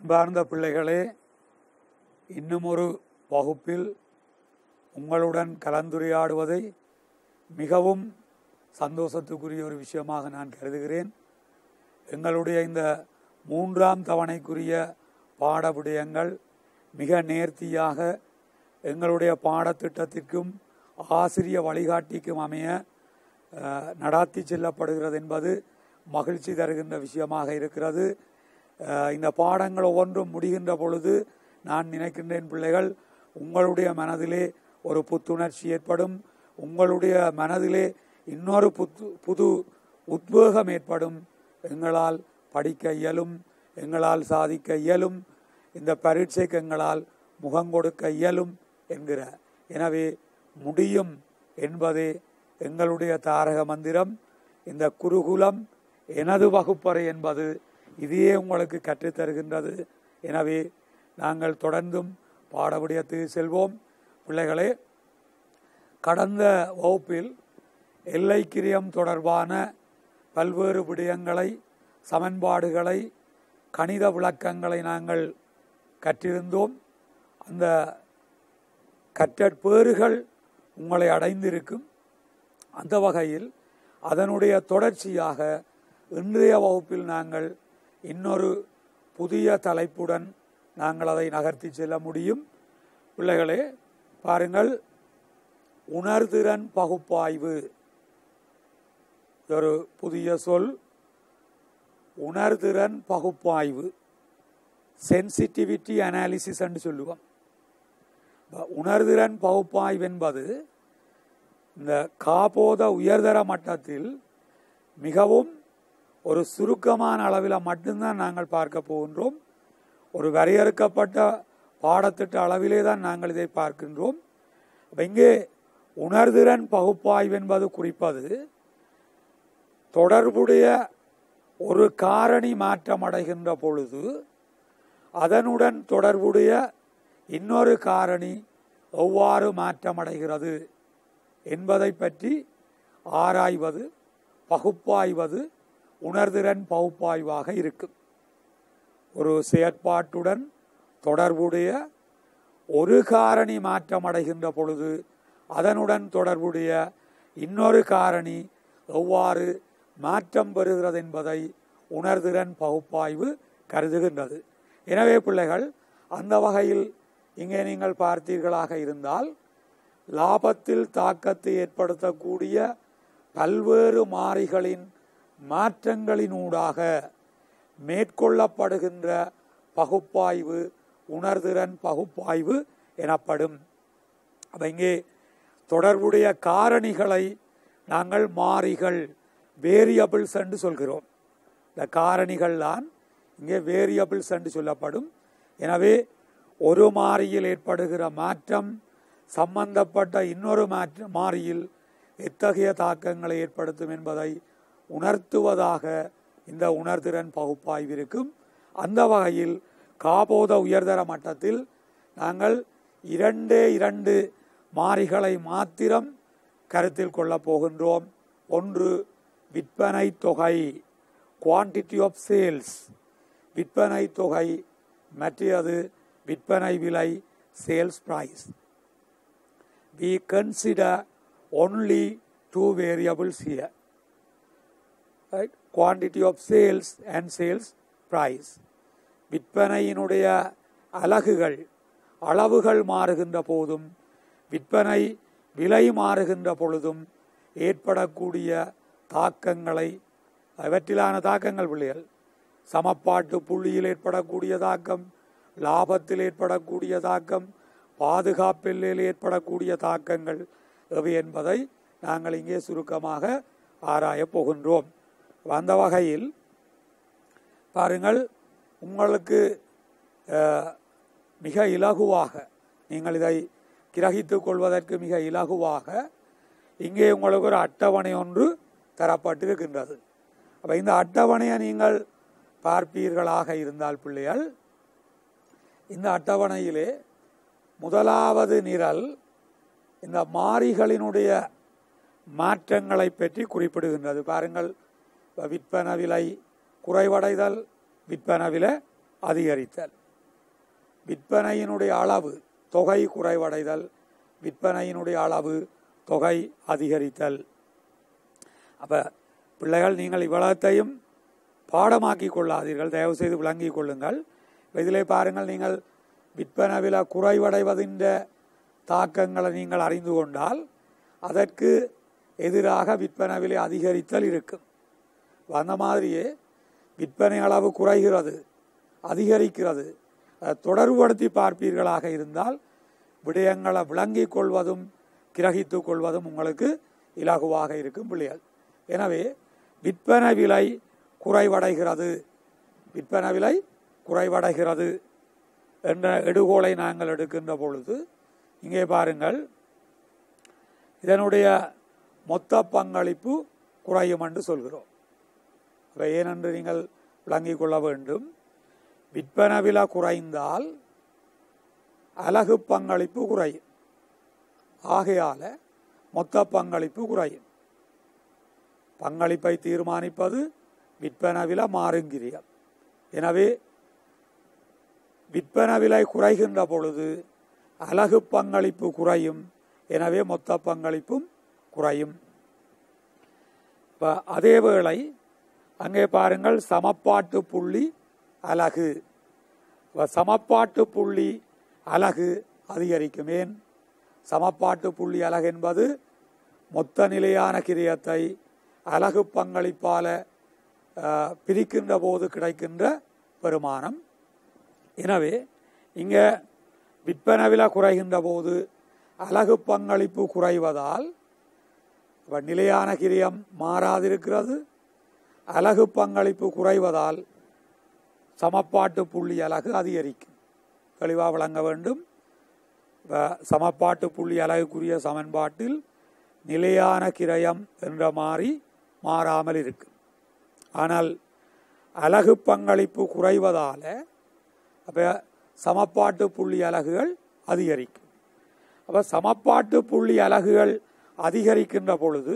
அன்பார்ந்த பிள்ளைகளே இன்னும் ஒரு வகுப்பில் உங்களுடன் கலந்துரையாடுவதை மிகவும் சந்தோஷத்துக்குரிய ஒரு விஷயமாக நான் கருதுகிறேன் எங்களுடைய இந்த மூன்றாம் தவணைக்குரிய பாட விடயங்கள் மிக நேர்த்தியாக எங்களுடைய பாடத்திட்டத்திற்கும் ஆசிரிய வழிகாட்டிக்கும் அமைய அஹ், நடாத்தி செல்லப்படுகிறது என்பது மகிழ்ச்சி தருகின்ற விஷயமாக இருக்கிறது அஹ், இந்த பாடங்கள் ஒவ்வொன்றும் முடிகின்ற பொழுது நான் நினைக்கின்றேன் பிள்ளைகள் உங்களுடைய மனதிலே ஒரு புத்துணர்ச்சி ஏற்படும் உங்களுடைய மனதிலே இன்னொரு புத்து புது உத்வேகம் ஏற்படும் எங்களால் படிக்க இயலும் எங்களால் சாதிக்க இயலும் இந்த பரீட்சைக்கு எங்களால் முகம் கொடுக்க இயலும் என்கிற எனவே முடியும் என்பதே எங்களுடைய தாரக மந்திரம் இந்த குருகுலம் எனது வகுப்பறை என்பது இதையே உங்களுக்கு கற்றுத்தருகின்றது எனவே நாங்கள் தொடர்ந்தும் பாடவிடயத்துக்கு செல்வோம் பிள்ளைகளே கடந்த வகுப்பில் எல்லைக்கிரியம் தொடர்பான பல்வேறு விடயங்களை சமன்பாடுகளை கணித விளக்கங்களை நாங்கள் கற்றிருந்தோம் அந்த கற்றற்பேறுகள் உங்களை அடைந்திருக்கும் அந்த வகையில் அதனுடைய தொடர்ச்சியாக இன்றைய வகுப்பில் நாங்கள் இன்னொரு புதிய தலைப்புடன் நாங்கள் அதை நகர்த்தி செல்ல முடியும் பிள்ளைகளே பாருங்கள் உணர்திறன் பகுப்பாய்வு இது ஒரு புதிய சொல் உணர்திறன் பகுப்பாய்வு சென்சிட்டிவிட்டி அனாலிசிஸ் என்று சொல்லுவோம் இப்ப உணர்திறன் பகுப்பாய்வு என்பது இந்த காபோத உயர்தர மட்டத்தில் மிகவும் ஒரு சுருக்கமான அளவில் மட்டும்தான் நாங்கள் பார்க்க போகின்றோம் ஒரு வரையறுக்கப்பட்ட பாடத்திட்ட அளவிலே தான் நாங்கள் இதை பார்க்கின்றோம் அப்ப இங்கே உணர்திறன் பகுப்பாய்வு என்பது குறிப்பது தொடர்புடைய ஒரு காரணி மாற்றம் அடைகின்ற பொழுது அதனுடன் தொடர்புடைய இன்னொரு காரணி எவ்வாறு மாற்றமடைகிறது என்பதை பற்றி ஆராய்வது பகுப்பாய்வது உணர்திறன் பகுப்பாய்வாக இருக்கும் ஒரு செயற்பாட்டுடன் தொடர்புடைய ஒரு காரணி மாற்றமடைகின்ற பொழுது அதனுடன் தொடர்புடைய இன்னொரு காரணி எவ்வாறு மாற்றம் பெறுகிறது என்பதை உணர்திறன் பகுப்பாய்வு கருதுகின்றது எனவே பிள்ளைகள் அந்த வகையில் இங்கே நீங்கள் பார்த்தீர்களாக இருந்தால் லாபத்தில் தாக்கத்தை ஏற்படுத்தக்கூடிய பல்வேறு மாறிகளின் மாற்றங்களினூடாக மேற்கொள்ளப்படுகின்ற பகுப்பாய்வு உணர்திறன் பகுப்பாய்வு எனப்படும் அப்ப இங்கே தொடர்புடைய காரணிகளை நாங்கள் மாறிகள் வேரியபிள்ஸ் என்று சொல்கிறோம் இந்த காரணிகள் தான் இங்கே வேரியபிள்ஸ் என்று சொல்லப்படும் எனவே ஒரு மாறியில் ஏற்படுகிற மாற்றம் சம்பந்தப்பட்ட இன்னொரு மாற்ற மாறியில் எத்தகைய தாக்கங்களை ஏற்படுத்தும் என்பதை உணர்த்துவதாக இந்த உணர்திறன் பகுப்பாய்வு இருக்கும் அந்த வகையில் காபோத உயர்தர மட்டத்தில் நாங்கள் இரண்டே இரண்டு மாறிகளை மாத்திரம் கருத்தில் கொள்ளப் போகின்றோம் ஒன்று விற்பனை தொகை குவான்டிட்டி ஆஃப் சேல்ஸ் விற்பனை தொகை மற்றது விற்பனை விலை sales price we consider only two variables here right quantity of sales and sales price விற்பனையினுடைய அலகுகள் அளவுகள் மாறுகின்ற போதும் விற்பனை விலை மாறுகின்ற பொழுதும் ஏற்படக்கூடிய தாக்கங்களை அவற்றிலான தாக்கங்கள் பிள்ளைகள் சமப்பாட்டு புள்ளியில் ஏற்படக்கூடிய தாக்கம் லாபத்தில் ஏற்படக்கூடிய தாக்கம் பாதுகாப்பில் ஏற்படக்கூடிய தாக்கங்கள் எவை என்பதை நாங்கள் இங்கே சுருக்கமாக ஆராயப் போகின்றோம் அந்த வகையில் பாருங்கள் உங்களுக்கு அஹ், மிக இலகுவாக நீங்கள் இதை கிரகித்துக் கொள்வதற்கு மிக இலகுவாக இங்கே உங்களுக்கு ஒரு அட்டவணை ஒன்று தரப்பட்டிருக்கின்றது அப்ப இந்த அட்டவணையை நீங்கள் பார்ப்பீர்களாக இருந்தால் பிள்ளைகள் இந்த அட்டவணையிலே முதலாவது நிரல் இந்த மாறிகளினுடைய மாற்றங்களை பற்றி குறிப்பிடுகின்றது பாருங்கள் இப்ப விற்பனை விலை குறைவடைதல் விற்பனை விலை அதிகரித்தல் விற்பனையினுடைய அளவு தொகை குறைவடைதல் விற்பனையினுடைய அளவு தொகை அதிகரித்தல் அப்ப பிள்ளைகள் நீங்கள் இவ்வளத்தையும் பாடமாக்கி கொள்ளாதீர்கள் தயவு செய்து விளங்கிக் கொள்ளுங்கள் இதிலே பாருங்கள் நீங்கள் விற்பனை விலை குறைவடைவதின் தாக்கங்களை நீங்கள் அறிந்து கொண்டால் அதற்கு எதிராக விற்பனை விலை அதிகரித்தல் இருக்கும் அந்த மாதிரியே விற்பனை அளவு குறைகிறது அதிகரிக்கிறது அதை தொடர்புபடுத்தி பார்ப்பீர்களாக இருந்தால் விடயங்களை விளங்கிக் கொள்வதும் கிரகித்துக் கொள்வதும் உங்களுக்கு இலகுவாக இருக்கும் பிள்ளைகள் எனவே விற்பனை விலை குறைவடைகிறது விற்பனை விலை குறைவடைகிறது என்ற எடுகோலை நாங்கள் எடுக்கின்ற பொழுது இங்கே பாருங்கள் இதனுடைய மொத்த பங்களிப்பு குறையும் என்று சொல்கிறோம் அப்ப ஏனென்று நீங்கள் விளங்கிக் கொள்ள வேண்டும் விற்பனை விலை குறைந்தால் அலகு பங்களிப்பு குறையும் ஆகையால மொத்த பங்களிப்பு குறையும் பங்களிப்பை தீர்மானிப்பது விற்பனை விலை மாறுங்கிரியம் எனவே விற்பனை விலை குறைகின்ற பொழுது அலகு பங்களிப்பு குறையும் எனவே மொத்த பங்களிப்பும் குறையும் இப்ப அதே வேளை அங்கே பாருங்கள் சமப்பாட்டு புள்ளி அலகு இப்ப சமப்பாட்டு புள்ளி அலகு அதிகரிக்கும் ஏன் சமப்பாட்டு புள்ளி அலகு என்பது மொத்த நிலையான கிரியத்தை அலகு பங்களிப்பால அஹ், பிரிக்கின்ற போது கிடைக்கின்ற பெருமானம் எனவே இங்க விற்பனை விலை குறைகின்ற போது அலகு பங்களிப்பு குறைவதால் இப்ப நிலையான கிரியம் மாறாதிருக்கிறது அலகு பங்களிப்பு குறைவதால் சமப்பாட்டு புள்ளி அலகு அதிகரிக்கும் தெளிவாக விளங்க வேண்டும் இப்ப சமப்பாட்டு புள்ளி அலகுக்குரிய சமன்பாட்டில் நிலையான கிரயம் என்ற மாறி மாறாமல் இருக்கும் ஆனால் அலகு பங்களிப்பு குறைவதால அப்ப சமப்பாட்டு புள்ளி அலகுகள் அதிகரிக்கும் அப்ப சமப்பாட்டு புள்ளி அலகுகள் அதிகரிக்கின்ற பொழுது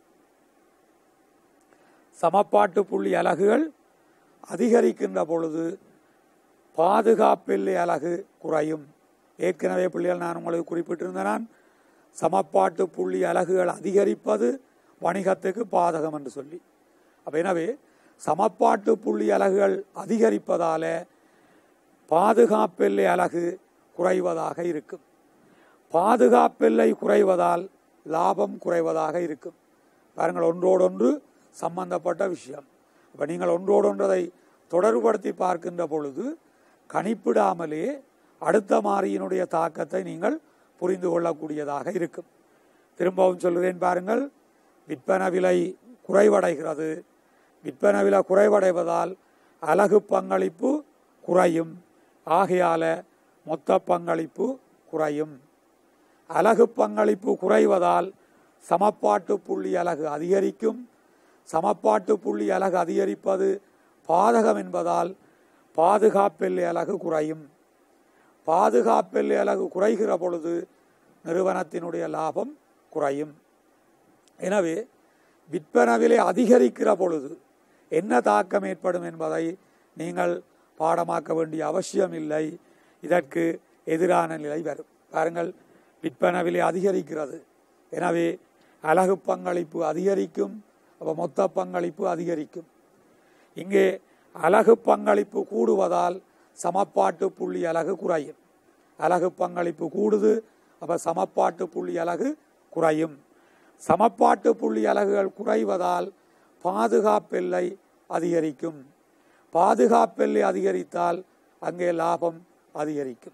சமப்பாட்டு புள்ளி அலகுகள் அதிகரிக்கின்ற பொழுது பாதுகாப்பில்லை அலகு குறையும் ஏற்கனவே பிள்ளைகள் நான் உங்களுக்கு குறிப்பிட்டிருந்தேன் நான் சமப்பாட்டு புள்ளி அலகுகள் அதிகரிப்பது வணிகத்துக்கு பாதகம் என்று சொல்லி அப்ப எனவே சமப்பாட்டு புள்ளி அலகுகள் அதிகரிப்பதால பாதுகாப்பெல்லை அலகு குறைவதாக இருக்கும் பாதுகாப்பெல்லை குறைவதால் லாபம் குறைவதாக இருக்கும் பாருங்கள் ஒன்றோடொன்று சம்பந்தப்பட்ட விஷயம் அப்ப நீங்கள் ஒன்றோடொன்றதை தொடர்புபடுத்தி பார்க்கின்ற பொழுது கணிப்பிடாமலே அடுத்த மாறியினுடைய தாக்கத்தை நீங்கள் புரிந்து கொள்ளக்கூடியதாக இருக்கும் திரும்பவும் சொல்கிறேன் பாருங்கள் விற்பனை விலை குறைவடைகிறது விற்பனை விலை குறைவடைவதால் அலகு பங்களிப்பு குறையும் ஆகையால மொத்த பங்களிப்பு குறையும் அலகு பங்களிப்பு குறைவதால் சமப்பாட்டு புள்ளி அலகு அதிகரிக்கும் சமப்பாட்டு புள்ளி அலகு அதிகரிப்பது பாதகம் என்பதால் பாதுகாப்பெல்லை அலகு குறையும் பாதுகாப்பெல்லை அலகு குறைகிற பொழுது நிறுவனத்தினுடைய லாபம் குறையும் எனவே விற்பனை விலை அதிகரிக்கிற பொழுது என்ன தாக்கம் ஏற்படும் என்பதை நீங்கள் பாடமாக்க வேண்டிய அவசியம் இல்லை இதற்கு எதிரான நிலை வரும் பாருங்கள் விற்பனை விலை அதிகரிக்கிறது எனவே அலகு பங்களிப்பு அதிகரிக்கும் அப்ப மொத்த பங்களிப்பு அதிகரிக்கும் இங்கே அலகு பங்களிப்பு கூடுவதால் சமப்பாட்டு புள்ளி அலகு குறையும் அலகு பங்களிப்பு கூடுது அப்ப சமப்பாட்டு புள்ளி அலகு குறையும் சமப்பாட்டு புள்ளி அலகுகள் குறைவதால் பாதுகாப்பெல்லை அதிகரிக்கும் பாதுகாப்பெல்லை அதிகரித்தால் அங்கே லாபம் அதிகரிக்கும்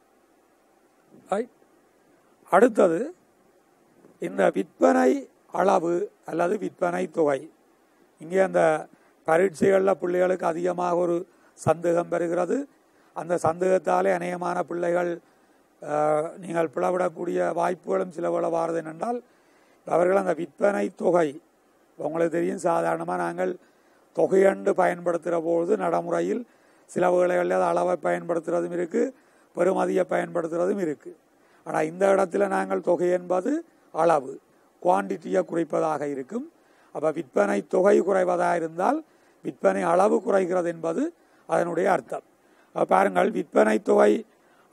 Right? அடுத்தது இந்த விற்பனை அளவு அல்லது விற்பனை தொகை இங்கே அந்த பரீட்சைகளில் பிள்ளைகளுக்கு அதிகமாக ஒரு சந்தேகம் பெறுகிறது அந்த சந்தேகத்தாலே அநேகமான பிள்ளைகள் அஹ், நீங்கள் பிளவிடக்கூடிய வாய்ப்புகளும் சில வாரது என்னென்றால் அவர்கள் அந்த விற்பனை தொகை உங்களுக்கு தெரியும் சாதாரணமாக நாங்கள் தொகையண்டு பயன்படுத்துகிற பொழுது நடைமுறையில் சில வேளைகளில் அது அளவை பயன்படுத்துறதும் இருக்குது பெறுமதியை பயன்படுத்துறதும் இருக்குது ஆனால் இந்த இடத்துல நாங்கள் தொகை என்பது அளவு குவான்டிட்டியை குறைப்பதாக இருக்கும் அப்போ விற்பனை தொகை குறைவதாக இருந்தால் விற்பனை அளவு குறைகிறது என்பது அதனுடைய அர்த்தம் அப்ப பாருங்கள் விற்பனை தொகை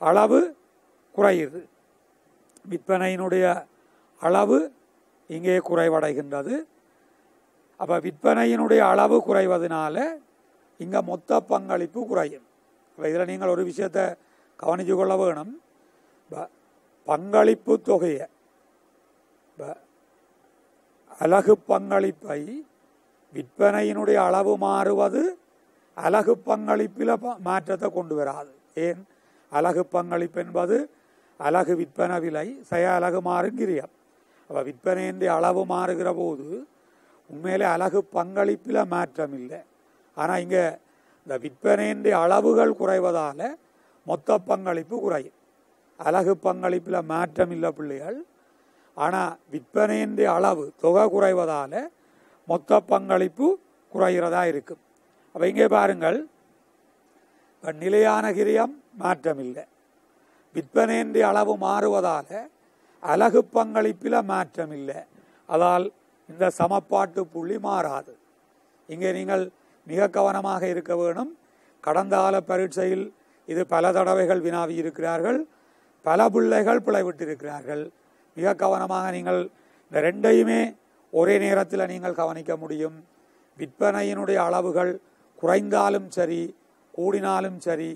அளவு குறையுது விற்பனையினுடைய அளவு இங்கே குறைவடைகின்றது அப்போ விற்பனையினுடைய அளவு குறைவதனால இங்கே மொத்த பங்களிப்பு குறையும் அப்போ இதில் நீங்கள் ஒரு விஷயத்தை கவனித்து கொள்ள வேணும் ப- பங்களிப்பு தொகையை ப- அலகு பங்களிப்பை விற்பனையினுடைய அளவு மாறுவது அலகு பங்களிப்பில் ப- மாற்றத்தை கொண்டு வராது ஏன் அலகு பங்களிப்பு என்பது அலகு விற்பனை விலை செய அலகு மாறுங்கிரியம் அப்போ விற்பனையின்றி அளவு மாறுகிற போது உண்மையிலே அலகு பங்களிப்பில் மாற்றம் இல்லை ஆனால் இங்கே இந்த விற்பனையின்றி அளவுகள் குறைவதால் மொத்த பங்களிப்பு குறையும் அலகு பங்களிப்பில் மாற்றம் இல்லை பிள்ளைகள் ஆனால் விற்பனையின்றி அளவு தொகை குறைவதால் மொத்த பங்களிப்பு குறைகிறதா இருக்கும் அப்போ இங்கே பாருங்கள் இப்ப நிலையான கிரியம் மாற்றம் இல்லை விற்பனையின்றி அளவு மாறுவதால் அலகு பங்களிப்பில் மாற்றம் இல்லை அதால் இந்த சமப்பாட்டு புள்ளி மாறாது இங்கே நீங்கள் மிக கவனமாக இருக்க வேணும் கடந்த கால பரீட்சையில் இது பல தடவைகள் வினாவி இருக்கிறார்கள் பல பிள்ளைகள் பிழைவிட்டிருக்கிறார்கள் மிக கவனமாக நீங்கள் இந்த ரெண்டையுமே ஒரே நேரத்தில் நீங்கள் கவனிக்க முடியும் விற்பனையினுடைய அளவுகள் குறைந்தாலும் சரி கூடினாலும் சரி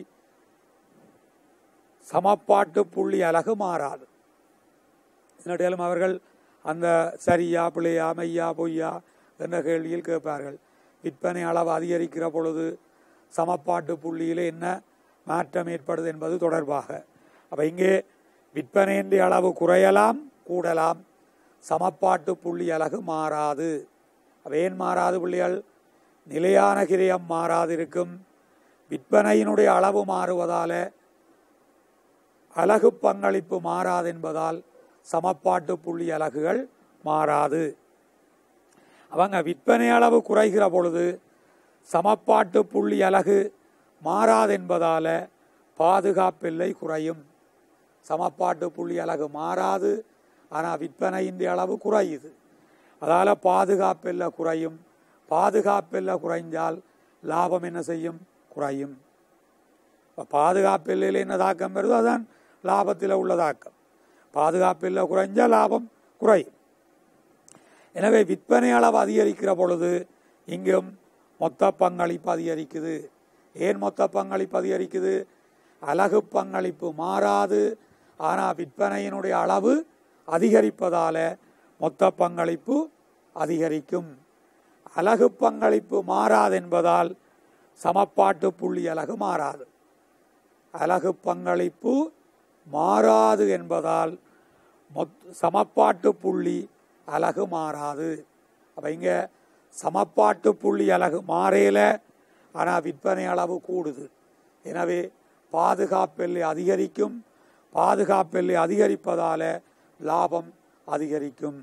சமப்பாட்டு புள்ளி அலகு மாறாது இதனிடையிலும் அவர்கள் அந்த சரியா பிள்ளையா மெய்யா பொய்யா என்ற கேள்வியில் கேட்பார்கள் விற்பனை அளவு அதிகரிக்கிற பொழுது சமப்பாட்டு புள்ளியிலே என்ன மாற்றம் ஏற்படுது என்பது தொடர்பாக அப்ப இங்கே விற்பனையின்றி அளவு குறையலாம் கூடலாம் சமப்பாட்டு புள்ளி அலகு மாறாது அப்ப ஏன் மாறாது புள்ளிகள் நிலையான கிரயம் மாறாது இருக்கும் விற்பனையினுடைய அளவு மாறுவதால அலகு பங்களிப்பு மாறாது என்பதால் சமப்பாட்டு புள்ளி அலகுகள் மாறாது அவங்க விற்பனை அளவு குறைகிற பொழுது சமப்பாட்டு புள்ளி அலகு மாறாது என்பதால பாதுகாப்பில்லை குறையும் சமப்பாட்டு புள்ளி அலகு மாறாது ஆனால் விற்பனையின் அளவு குறையுது அதால பாதுகாப்பில்லை குறையும் பாதுகாப்பில்லை குறைஞ்சால் லாபம் என்ன செய்யும் குறையும் இப்ப பாதுகாப்பில்லையில் என்ன தாக்கம் வருதோ அதான் லாபத்தில் உள்ள தாக்கம் பாதுகாப்பில்லை குறைஞ்சா லாபம் குறையும் எனவே விற்பனை அளவு அதிகரிக்கிற பொழுது இங்கும் மொத்த பங்களிப்பு அதிகரிக்குது ஏன் மொத்த பங்களிப்பு அதிகரிக்குது அலகு பங்களிப்பு மாறாது ஆனால் விற்பனையினுடைய அளவு அதிகரிப்பதால மொத்த பங்களிப்பு அதிகரிக்கும் அலகு பங்களிப்பு மாறாது என்பதால் சமப்பாட்டு புள்ளி அலகு மாறாது அலகு பங்களிப்பு மாறாது என்பதால் மொத் சமப்பாட்டு புள்ளி அலகு மாறாது அப்போ இங்கே சமப்பாட்டு புள்ளி அலகு மாறையில் ஆனால் விற்பனை அளவு கூடுது எனவே பாதுகாப்பெல்லை அதிகரிக்கும் பாதுகாப்பெல்லை அதிகரிப்பதால லாபம் அதிகரிக்கும்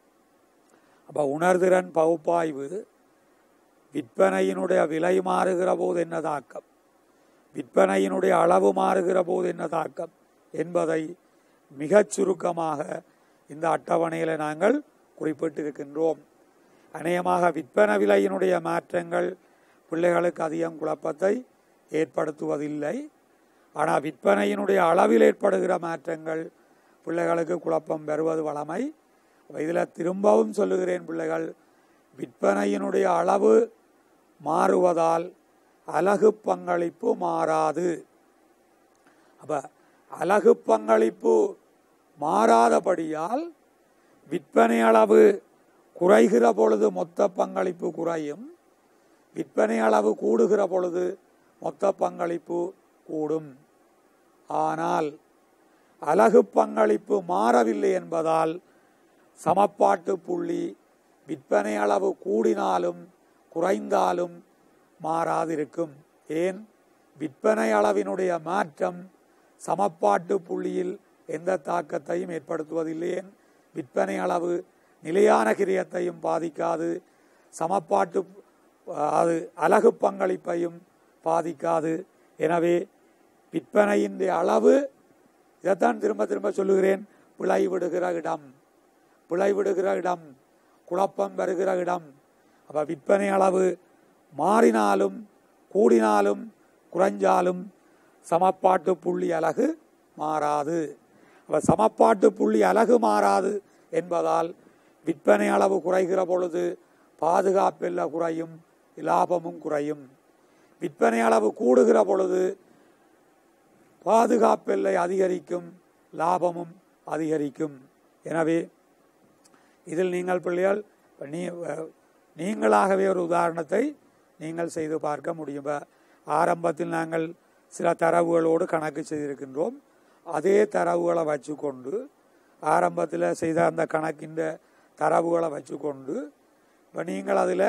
அப்போ உணர்திறன் பகுப்பாய்வு விற்பனையினுடைய விலை மாறுகிற போது என்ன தாக்கம் விற்பனையினுடைய அளவு மாறுகிற போது என்ன தாக்கம் என்பதை மிகச் சுருக்கமாக இந்த அட்டவணையில் நாங்கள் குறிப்பிட்டிருக்கின்றோம் அநேகமாக விற்பனை விலையினுடைய மாற்றங்கள் பிள்ளைகளுக்கு அதிகம் குழப்பத்தை ஏற்படுத்துவதில்லை ஆனால் விற்பனையினுடைய அளவில் ஏற்படுகிற மாற்றங்கள் பிள்ளைகளுக்கு குழப்பம் பெறுவது வளமை இதில் திரும்பவும் சொல்லுகிறேன் பிள்ளைகள் விற்பனையினுடைய அளவு மாறுவதால் அலகு பங்களிப்பு மாறாது அப்ப அலகு பங்களிப்பு மாறாதபடியால் விற்பனை அளவு குறைகிற பொழுது மொத்த பங்களிப்பு குறையும் விற்பனை அளவு கூடுகிற பொழுது மொத்த பங்களிப்பு கூடும் ஆனால் அலகு பங்களிப்பு மாறவில்லை என்பதால் சமப்பாட்டு புள்ளி விற்பனை அளவு கூடினாலும் குறைந்தாலும் மாறாதிருக்கும் ஏன் விற்பனை அளவினுடைய மாற்றம் சமப்பாட்டு புள்ளியில் எந்த தாக்கத்தையும் ஏற்படுத்துவதில்லை ஏன் விற்பனை அளவு நிலையான கிரியத்தையும் பாதிக்காது சமப்பாட்டு அது அலகு பங்களிப்பையும் பாதிக்காது எனவே விற்பனையின் அளவு இதைத்தான் திரும்ப திரும்ப சொல்லுகிறேன் பிழை விடுகிற இடம் பிழை விடுகிற இடம் குழப்பம் வருகிற இடம் அப்ப விற்பனை அளவு மாறினாலும் கூடினாலும் குறைஞ்சாலும் சமப்பாட்டு புள்ளி அலகு மாறாது அப்ப சமப்பாட்டு புள்ளி அலகு மாறாது என்பதால் விற்பனை அளவு குறைகிற பொழுது பாதுகாப்பெல்ல குறையும் லாபமும் குறையும் விற்பனை அளவு கூடுகிற பொழுது பாதுகாப்பெல்லை அதிகரிக்கும் லாபமும் அதிகரிக்கும் எனவே இதில் நீங்கள் பிள்ளைகள் நீ நீங்களாகவே ஒரு உதாரணத்தை நீங்கள் செய்து பார்க்க முடியும் இப்ப ஆரம்பத்தில் நாங்கள் சில தரவுகளோடு கணக்கு செய்திருக்கின்றோம் அதே தரவுகளை வச்சுக்கொண்டு ஆரம்பத்தில் செய்த அந்த கணக்கின் தரவுகளை வச்சுக்கொண்டு இப்போ நீங்கள் அதில்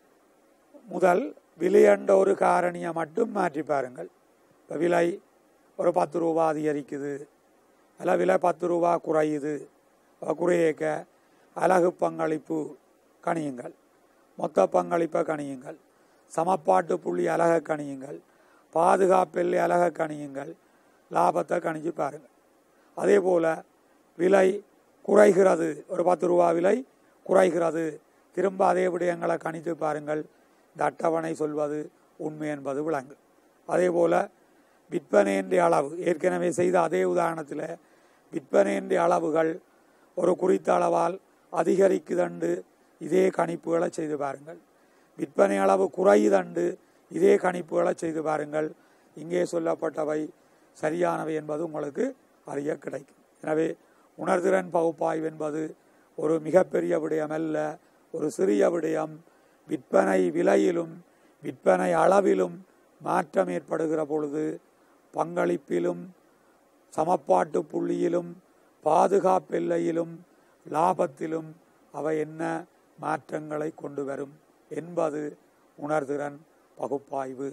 முதல் விலையண்ட ஒரு காரணியை மட்டும் மாற்றி பாருங்கள் இப்போ விலை ஒரு பத்து ரூபா அதிகரிக்குது அல்ல விலை பத்து ரூபா குறையுது அப்ப குறையேக்க அலகு பங்களிப்பு கணியுங்கள் மொத்த பங்களிப்பை கணியுங்கள் சமப்பாட்டு புள்ளி அலக கணியுங்கள் பாதுகாப்பில் அலக கணியுங்கள் லாபத்தை கணிச்சு பாருங்கள் அதே போல் விலை குறைகிறது ஒரு பத்து ரூபா விலை குறைகிறது திரும்ப அதே விடயங்களை கணித்து பாருங்கள் இந்த அட்டவணை சொல்வது உண்மை என்பது விளங்கு அதே போல் விற்பனையின்ற அளவு ஏற்கனவே செய்த அதே உதாரணத்தில் விற்பனையின்ற அளவுகள் ஒரு குறித்த அளவால் அதிகரிக்குதண்டு இதே கணிப்புகளை செய்து பாருங்கள் விற்பனை அளவு குறையுதண்டு இதே கணிப்புகளை செய்து பாருங்கள் இங்கே சொல்லப்பட்டவை சரியானவை என்பது உங்களுக்கு அறிய கிடைக்கும் எனவே உணர்திறன் பகுப்பாய்வு என்பது ஒரு மிகப்பெரிய விடயம் அல்ல ஒரு சிறிய விடயம் விற்பனை விலையிலும் விற்பனை அளவிலும் மாற்றம் ஏற்படுகிற பொழுது பங்களிப்பிலும் சமப்பாட்டு புள்ளியிலும் பாதுகாப்பெல்லையிலும் லாபத்திலும் அவை என்ன மாற்றங்களை கொண்டு வரும் என்பது உணர்திறன் பகுப்பாய்வு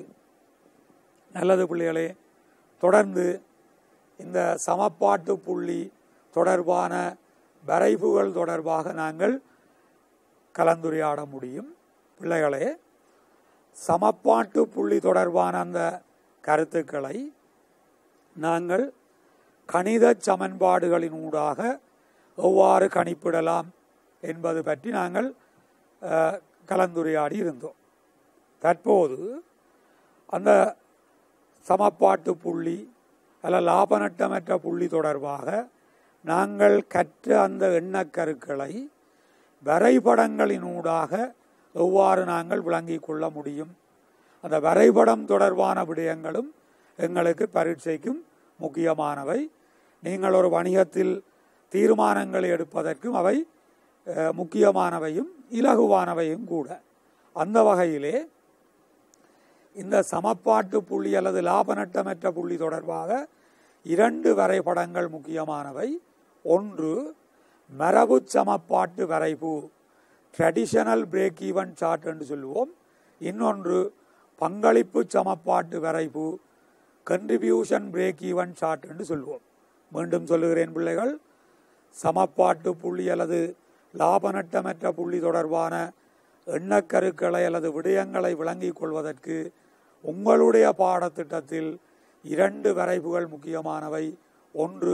நல்லது பிள்ளைகளே தொடர்ந்து இந்த சமப்பாட்டு புள்ளி தொடர்பான வரைவுகள் தொடர்பாக நாங்கள் கலந்துரையாட முடியும் பிள்ளைகளே சமப்பாட்டு புள்ளி தொடர்பான அந்த கருத்துக்களை நாங்கள் கணித சமன்பாடுகளின் ஊடாக எவ்வாறு கணிப்பிடலாம் என்பது பற்றி நாங்கள் அஹ், கலந்துரையாடி இருந்தோம் தற்போது அந்த சமப்பாட்டு புள்ளி அல்ல லாப நட்டமற்ற புள்ளி தொடர்பாக நாங்கள் கற்ற அந்த எண்ணக்கருக்களை வரைபடங்களினூடாக எவ்வாறு நாங்கள் விளங்கிக் கொள்ள முடியும் அந்த வரைபடம் தொடர்பான விடயங்களும் எங்களுக்கு பரீட்சைக்கும் முக்கியமானவை நீங்கள் ஒரு வணிகத்தில் தீர்மானங்களை எடுப்பதற்கும் அவை அஹ், முக்கியமானவையும் இலகுவானவையும் கூட அந்த வகையிலே இந்த சமப்பாட்டு புள்ளி அல்லது லாப நட்டமற்ற புள்ளி தொடர்பாக இரண்டு வரைபடங்கள் முக்கியமானவை ஒன்று மரபு சமப்பாட்டு வரைவு ட்ரெடிஷனல் பிரேக் ஈவன் சார்ட் என்று சொல்லுவோம் இன்னொன்று பங்களிப்பு சமப்பாட்டு வரைவு கன்ட்ரிபியூஷன் பிரேக் ஈவன் சார்ட் என்று சொல்லுவோம் மீண்டும் சொல்லுகிறேன் பிள்ளைகள் சமப்பாட்டு புள்ளி அல்லது லாப நட்டமற்ற புள்ளி தொடர்பான எண்ணக்கருக்களை அல்லது விடயங்களை விளங்கிக் கொள்வதற்கு உங்களுடைய பாடத்திட்டத்தில் இரண்டு வரைவுகள் முக்கியமானவை ஒன்று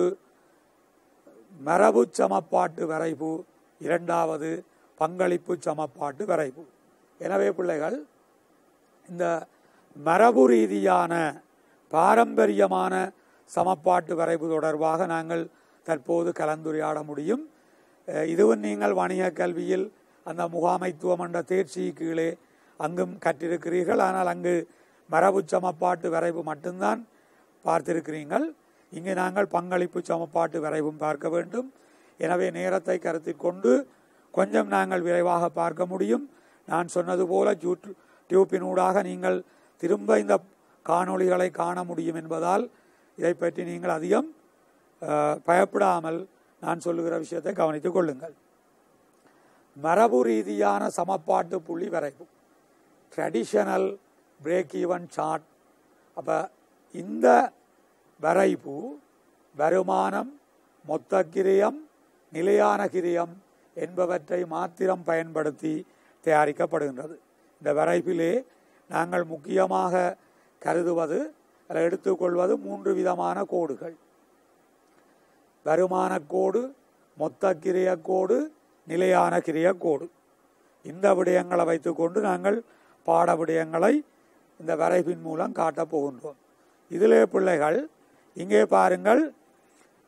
மரபு சமப்பாட்டு வரைவு இரண்டாவது பங்களிப்பு சமப்பாட்டு வரைவு எனவே பிள்ளைகள் இந்த மரபு ரீதியான பாரம்பரியமான சமப்பாட்டு வரைவு தொடர்பாக நாங்கள் தற்போது கலந்துரையாட முடியும் அஹ் இதுவும் நீங்கள் வணிக கல்வியில் அந்த முகாமைத்துவம் என்ற தேர்ச்சி கீழே அங்கும் கற்றிருக்கிறீர்கள் ஆனால் அங்கு மரபு சமப்பாட்டு வரைவு மட்டும்தான் பார்த்திருக்கிறீர்கள் இங்கு நாங்கள் பங்களிப்பு சமப்பாட்டு வரைவும் பார்க்க வேண்டும் எனவே நேரத்தை கருத்தில் கொண்டு கொஞ்சம் நாங்கள் விரைவாக பார்க்க முடியும் நான் சொன்னது போல ஜூட் டியூப்பினூடாக நீங்கள் திரும்ப இந்த காணொளிகளை காண முடியும் என்பதால் இதை பற்றி நீங்கள் அதிகம் அஹ், பயப்படாமல் நான் சொல்லுகிற விஷயத்தை கவனித்துக் கொள்ளுங்கள் மரபு ரீதியான சமப்பாட்டு புள்ளி வரைவு ட்ரெடிஷனல் பிரேக் ஈவன் சார்ட் அப்போ இந்த வரைவு வருமானம் மொத்த கிரியம் நிலையான கிரியம் என்பவற்றை மாத்திரம் பயன்படுத்தி தயாரிக்கப்படுகின்றது இந்த வரைவிலே நாங்கள் முக்கியமாக கருதுவது அல்லது எடுத்துக்கொள்வது மூன்று விதமான கோடுகள் வருமான கோடு மொத்த கிரிய கோடு நிலையான கிரிய கோடு இந்த விடயங்களை வைத்துக்கொண்டு நாங்கள் பாட விடயங்களை இந்த வரைவின் மூலம் காட்டப் போகின்றோம் இதிலே பிள்ளைகள் இங்கே பாருங்கள்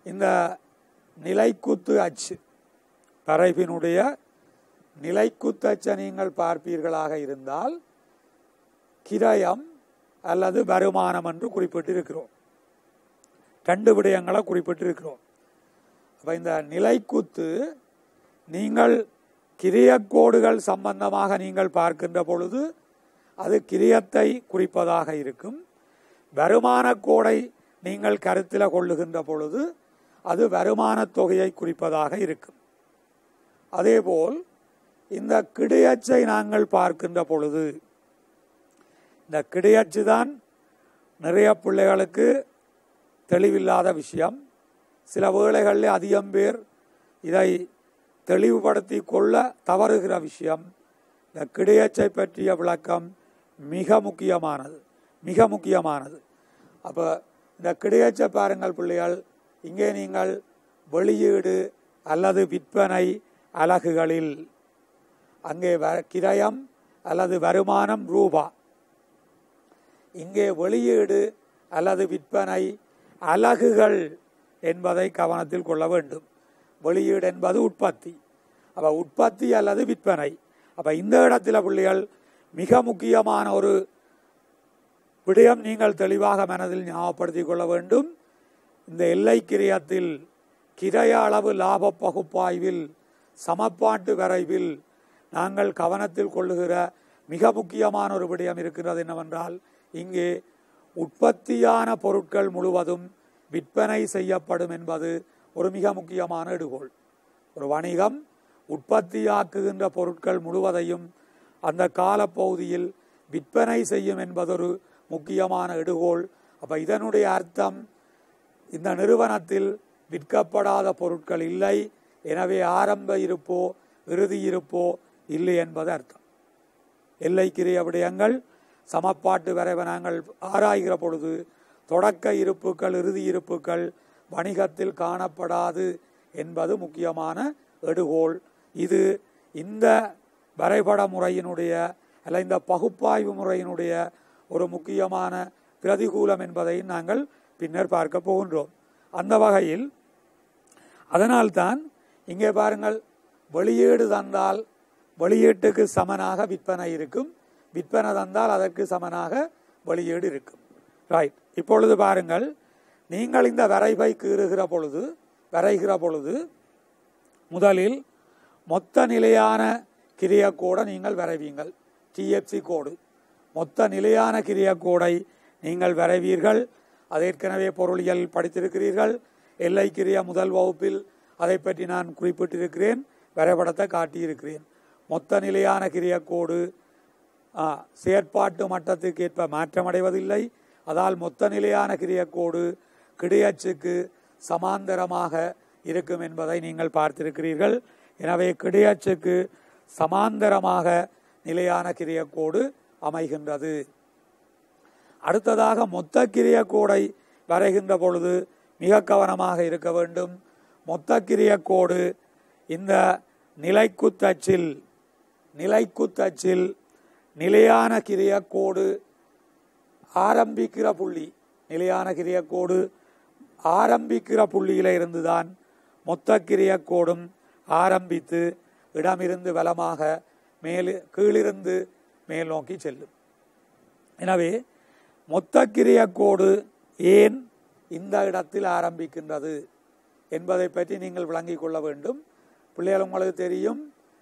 இந்த நிலைக்குத்து அச்சு பறைபினுடைய நிலைக்குத்து அச்சை நீங்கள் பார்ப்பீர்களாக இருந்தால் கிரயம் அல்லது வருமானம் என்று குறிப்பிட்டிருக்கிறோம் ரெண்டு விடயங்களை குறிப்பிட்டிருக்கிறோம் அப்ப இந்த நிலைக்குத்து நீங்கள் கிரியக்கோடுகள் சம்பந்தமாக நீங்கள் பார்க்கின்ற பொழுது அது கிரியத்தை குறிப்பதாக இருக்கும் வருமான கோடை நீங்கள் கருத்தில் கொள்ளுகின்ற பொழுது அது வருமான தொகையை குறிப்பதாக இருக்கும் அதேபோல் இந்த கிடையச்சை நாங்கள் பார்க்கின்ற பொழுது இந்த கிடையச்சு தான் நிறைய பிள்ளைகளுக்கு தெளிவில்லாத விஷயம் சில வேளைகளில் அதிகம் பேர் இதை தெளிவுபடுத்தி கொள்ள தவறுகிற விஷயம் இந்த கிடையச்சை பற்றிய விளக்கம் மிக முக்கியமானது மிக முக்கியமானது அப்போ இந்த கிடையச்சை பாருங்கள் பிள்ளைகள் இங்கே நீங்கள் வெளியீடு அல்லது விற்பனை அலகுகளில் அங்கே வ கிரயம் அல்லது வருமானம் ரூபா இங்கே வெளியீடு அல்லது விற்பனை அலகுகள் என்பதை கவனத்தில் கொள்ள வேண்டும் வெளியீடு என்பது உற்பத்தி அப்ப உற்பத்தி அல்லது விற்பனை அப்ப இந்த இடத்துல பிள்ளைகள் மிக முக்கியமான ஒரு விடயம் நீங்கள் தெளிவாக மனதில் ஞாபகப்படுத்திக் கொள்ள வேண்டும் இந்த எல்லை கிரியத்தில் கிரய அளவு லாப பகுப்பாய்வில் சமப்பாட்டு வரைவில் நாங்கள் கவனத்தில் கொள்ளுகிற மிக முக்கியமான ஒரு விடயம் இருக்கிறது என்னவென்றால் இங்கே உற்பத்தியான பொருட்கள் முழுவதும் விற்பனை செய்யப்படும் என்பது ஒரு மிக முக்கியமான எடுகோள் ஒரு வணிகம் உற்பத்தியாக்குகின்ற பொருட்கள் முழுவதையும் அந்த காலப்பகுதியில் விற்பனை செய்யும் என்பதொரு முக்கியமான எடுகோள் அப்ப இதனுடைய அர்த்தம் இந்த நிறுவனத்தில் விற்கப்படாத பொருட்கள் இல்லை எனவே ஆரம்ப இருப்போ இறுதி இருப்போ இல்லை என்பது அர்த்தம் எல்லைக்கிரிய விடயங்கள் சமப்பாட்டு வரைவை நாங்கள் ஆராய்கிற பொழுது தொடக்க இருப்புகள் இறுதி இருப்புகள் வணிகத்தில் காணப்படாது என்பது முக்கியமான எடுகோள் இது இந்த வரைபட முறையினுடைய அல்ல இந்த பகுப்பாய்வு முறையினுடைய ஒரு முக்கியமான பிரதிகூலம் என்பதை நாங்கள் பின்னர் பார்க்க போகின்றோம் அந்த வகையில் அதனால்தான் இங்கே பாருங்கள் வெளியீடு தந்தால் வெளியீட்டுக்கு சமனாக விற்பனை இருக்கும் விற்பனை தந்தால் அதற்கு சமனாக வெளியீடு இருக்கும் ரைட் இப்பொழுது பாருங்கள் நீங்கள் இந்த வரைவை கீறுகிற பொழுது வரைகிற பொழுது முதலில் மொத்த நிலையான கிரிய கோடை நீங்கள் வரைவீங்கள் டிஎஃப்சி கோடு மொத்த நிலையான கிரிய கோடை நீங்கள் வரைவீர்கள் அது ஏற்கனவே பொருளியல் படித்திருக்கிறீர்கள் எல்லை கிரியா முதல் வகுப்பில் அதை பற்றி நான் குறிப்பிட்டிருக்கிறேன் வரைபடத்தை காட்டியிருக்கிறேன் மொத்த நிலையான கிரியக்கோடு செயற்பாட்டு மட்டத்துக்கு ஏற்ப மாற்றமடைவதில்லை அதால் மொத்த நிலையான கிரியக்கோடு கிடையச்சுக்கு சமாந்தரமாக இருக்கும் என்பதை நீங்கள் பார்த்திருக்கிறீர்கள் எனவே கிடையச்சுக்கு சமாந்தரமாக நிலையான கிரியக்கோடு அமைகின்றது அடுத்ததாக மொத்த கிரியக்கோடை வரைகின்ற பொழுது மிக கவனமாக இருக்க வேண்டும் மொத்த கிரியக்கோடு இந்த நிலைக்குத்தச்சில் நிலைக்குத்தச்சில் நிலையான கிரியக்கோடு ஆரம்பிக்கிற புள்ளி நிலையான கிரியக்கோடு ஆரம்பிக்கிற புள்ளியில இருந்துதான் மொத்த கிரியக்கோடும் ஆரம்பித்து இடமிருந்து வலமாக மேல் கீழிருந்து மேல் நோக்கி செல்லும் எனவே மொத்த கிரியக்கோடு ஏன் இந்த இடத்தில் ஆரம்பிக்கின்றது என்பதை பற்றி நீங்கள் விளங்கிக் கொள்ள வேண்டும் பிள்ளைகள் உங்களுக்கு தெரியும்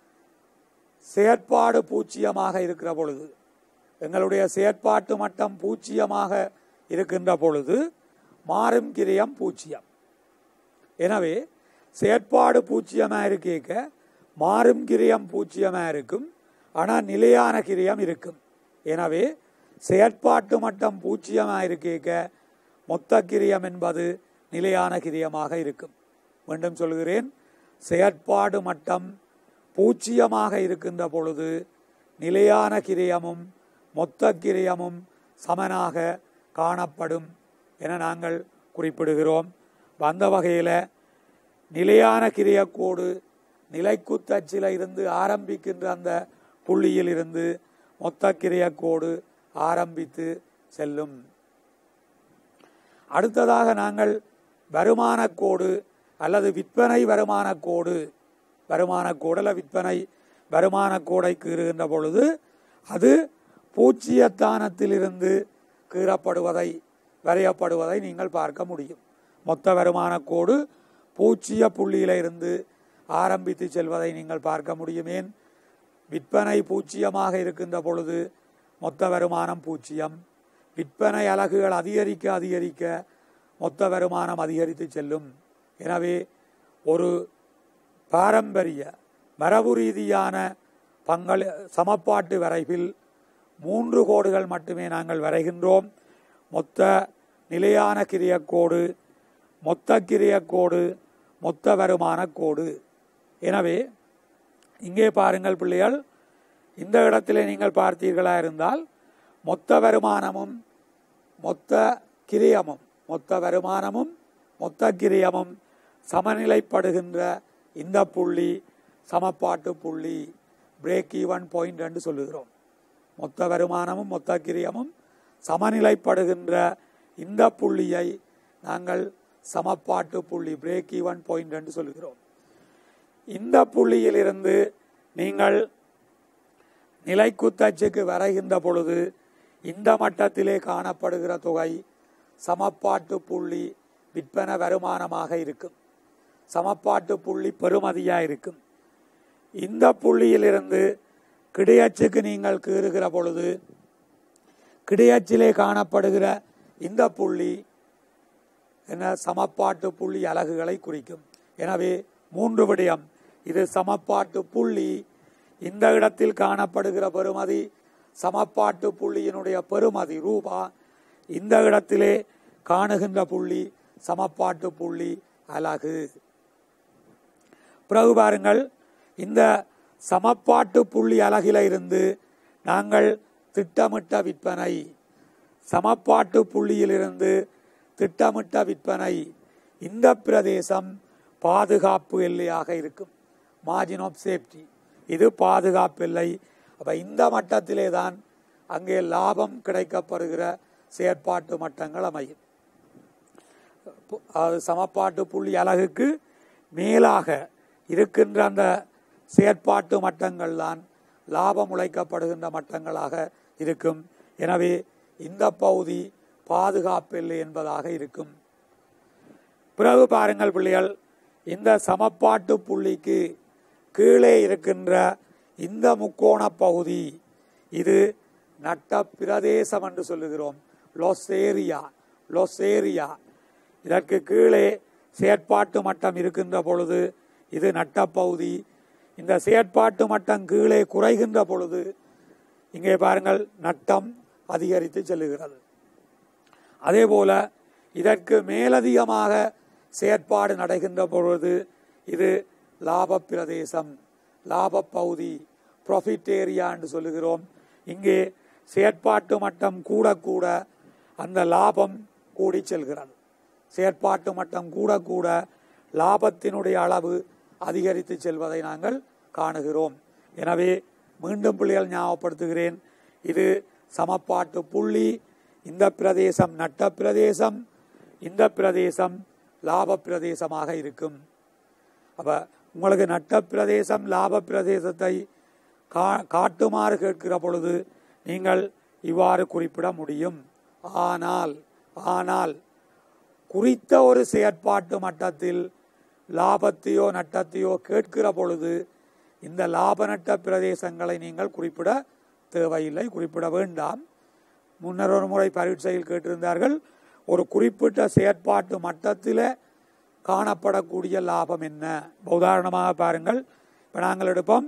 செயற்பாடு பூச்சியமாக இருக்கிற பொழுது எங்களுடைய செயற்பாட்டு மட்டம் பூச்சியமாக இருக்கின்ற பொழுது மாறும் கிரியம் பூச்சியம் எனவே செயற்பாடு பூச்சியமாக இருக்க மாறும் கிரியம் பூச்சியமாக இருக்கும் ஆனால் நிலையான கிரியம் இருக்கும் எனவே செயற்பாட்டு மட்டம் பூச்சியமாக இருக்க மொத்த கிரியம் என்பது நிலையான கிரியமாக இருக்கும் மீண்டும் சொல்கிறேன் செயற்பாடு மட்டம் பூச்சியமாக இருக்கின்ற பொழுது நிலையான கிரியமும் மொத்த கிரியமும் சமனாக காணப்படும் என நாங்கள் குறிப்பிடுகிறோம் அந்த வகையில் நிலையான கிரியக்கோடு நிலைக்குத்தச்சில இருந்து ஆரம்பிக்கின்ற அந்த புள்ளியில் இருந்து மொத்த கிரியக்கோடு ஆரம்பித்து செல்லும் அடுத்ததாக நாங்கள் வருமான கோடு அல்லது விற்பனை வருமான கோடு வருமான கோடு அல்ல விற்பனை வருமான கோடை கீறுகின்ற பொழுது அது பூச்சியத்தானத்திலிருந்து கீறப்படுவதை வரையப்படுவதை நீங்கள் பார்க்க முடியும் மொத்த வருமான கோடு பூச்சிய புள்ளியில இருந்து ஆரம்பித்து செல்வதை நீங்கள் பார்க்க முடியும் ஏன் விற்பனை பூச்சியமாக இருக்கின்ற பொழுது மொத்த வருமானம் பூச்சியம் விற்பனை அலகுகள் அதிகரிக்க அதிகரிக்க மொத்த வருமானம் அதிகரித்து செல்லும் எனவே ஒரு பாரம்பரிய மரபு ரீதியான பங்கள சமப்பாட்டு வரைவில் மூன்று கோடுகள் மட்டுமே நாங்கள் வரைகின்றோம் மொத்த நிலையான கிரியக்கோடு மொத்த கிரியக்கோடு மொத்த வருமான கோடு எனவே இங்கே பாருங்கள் பிள்ளைகள் இந்த இடத்திலே நீங்கள் பார்த்தீர்களா இருந்தால் மொத்த வருமானமும் மொத்த கிரியமும் மொத்த வருமானமும் மொத்த கிரியமும் சமநிலைப்படுகின்ற இந்த புள்ளி சமப்பாட்டு புள்ளி பிரேக் ஈவன் பாயிண்ட் என்று சொல்லுகிறோம் மொத்த வருமானமும் மொத்த கிரியமும் சமநிலைப்படுகின்ற இந்த புள்ளியை நாங்கள் சமப்பாட்டு புள்ளி பிரேக் ஈவன் பாயிண்ட் என்று சொல்லுகிறோம் இந்த புள்ளியிலிருந்து நீங்கள் நிலைக்குத்தச்சுக்கு வரைகின்ற பொழுது இந்த மட்டத்திலே காணப்படுகிற தொகை சமப்பாட்டு புள்ளி விற்பனை வருமானமாக இருக்கும் சமப்பாட்டு புள்ளி பெறுமதியா இருக்கும் இந்த புள்ளியிலிருந்து கிடையச்சுக்கு நீங்கள் கீறுகிற பொழுது கிடையச்சிலே காணப்படுகிற இந்த புள்ளி என்ன சமப்பாட்டு புள்ளி அலகுகளை குறிக்கும் எனவே மூன்று விடயம் இது சமப்பாட்டு புள்ளி இந்த இடத்தில் காணப்படுகிற பெறுமதி சமப்பாட்டு புள்ளியினுடைய பெறுமதி ரூபா இந்த இடத்திலே காணுகின்ற புள்ளி சமப்பாட்டு புள்ளி அலகு பிறகு பாருங்கள் இந்த சமப்பாட்டு புள்ளி அலகில இருந்து நாங்கள் திட்டமிட்ட விற்பனை சமப்பாட்டு புள்ளியிலிருந்து திட்டமிட்ட விற்பனை இந்த பிரதேசம் பாதுகாப்பு எல்லையாக இருக்கும் மார்ஜின் ஆஃப் சேஃப்டி இது பாதுகாப்பு எல்லை அப்ப இந்த மட்டத்திலே தான் அங்கே லாபம் கிடைக்கப்படுகிற செயற்பாட்டு மட்டங்கள் அமையும் அது சமப்பாட்டு புள்ளி அலகுக்கு மேலாக இருக்கின்ற அந்த செயற்பாட்டு மட்டங்கள் தான் லாபம் உழைக்கப்படுகின்ற மட்டங்களாக இருக்கும் எனவே இந்த பகுதி பாதுகாப்பில்லை என்பதாக இருக்கும் பிறகு பாருங்கள் பிள்ளைகள் இந்த சமப்பாட்டு புள்ளிக்கு கீழே இருக்கின்ற இந்த முக்கோண பகுதி இது நட்ட பிரதேசம் என்று சொல்லுகிறோம் லொசேரியா லொசேரியா இதற்கு கீழே செயற்பாட்டு மட்டம் இருக்கின்ற பொழுது இது நட்டப்பகுதி இந்த செயற்பாட்டு மட்டம் கீழே குறைகின்ற பொழுது இங்கே பாருங்கள் நட்டம் அதிகரித்து செல்லுகிறது அதே போல இதற்கு மேலதிகமாக செயற்பாடு நடக்கின்ற பொழுது இது லாப பிரதேசம் லாப பகுதி ப்ராஃபிட் ஏரியா என்று சொல்லுகிறோம் இங்கே செயற்பாட்டு மட்டம் கூட கூட அந்த லாபம் கூடி செல்கிறது செயற்பாட்டு மட்டம் கூட கூட லாபத்தினுடைய அளவு அதிகரித்து செல்வதை நாங்கள் காணுகிறோம் எனவே மீண்டும் பிள்ளைகள் ஞாபகப்படுத்துகிறேன் இது சமப்பாட்டு புள்ளி இந்த பிரதேசம் நட்ட பிரதேசம் இந்த பிரதேசம் லாப பிரதேசமாக இருக்கும் அப்ப உங்களுக்கு நட்ட பிரதேசம் லாப பிரதேசத்தை கா காட்டுமாறு கேட்கிற பொழுது நீங்கள் இவ்வாறு குறிப்பிட முடியும் ஆனால் ஆனால் குறித்த ஒரு செயற்பாட்டு மட்டத்தில் லாபத்தையோ நட்டத்தையோ கேட்கிற பொழுது இந்த லாப நட்ட பிரதேசங்களை நீங்கள் குறிப்பிட தேவையில்லை குறிப்பிட வேண்டாம் முன்னர் ஒரு முறை பரீட்சையில் கேட்டிருந்தார்கள் ஒரு குறிப்பிட்ட செயற்பாட்டு மட்டத்தில் காணப்படக்கூடிய லாபம் என்ன உதாரணமாக பாருங்கள் இப்போ நாங்கள் எடுப்போம்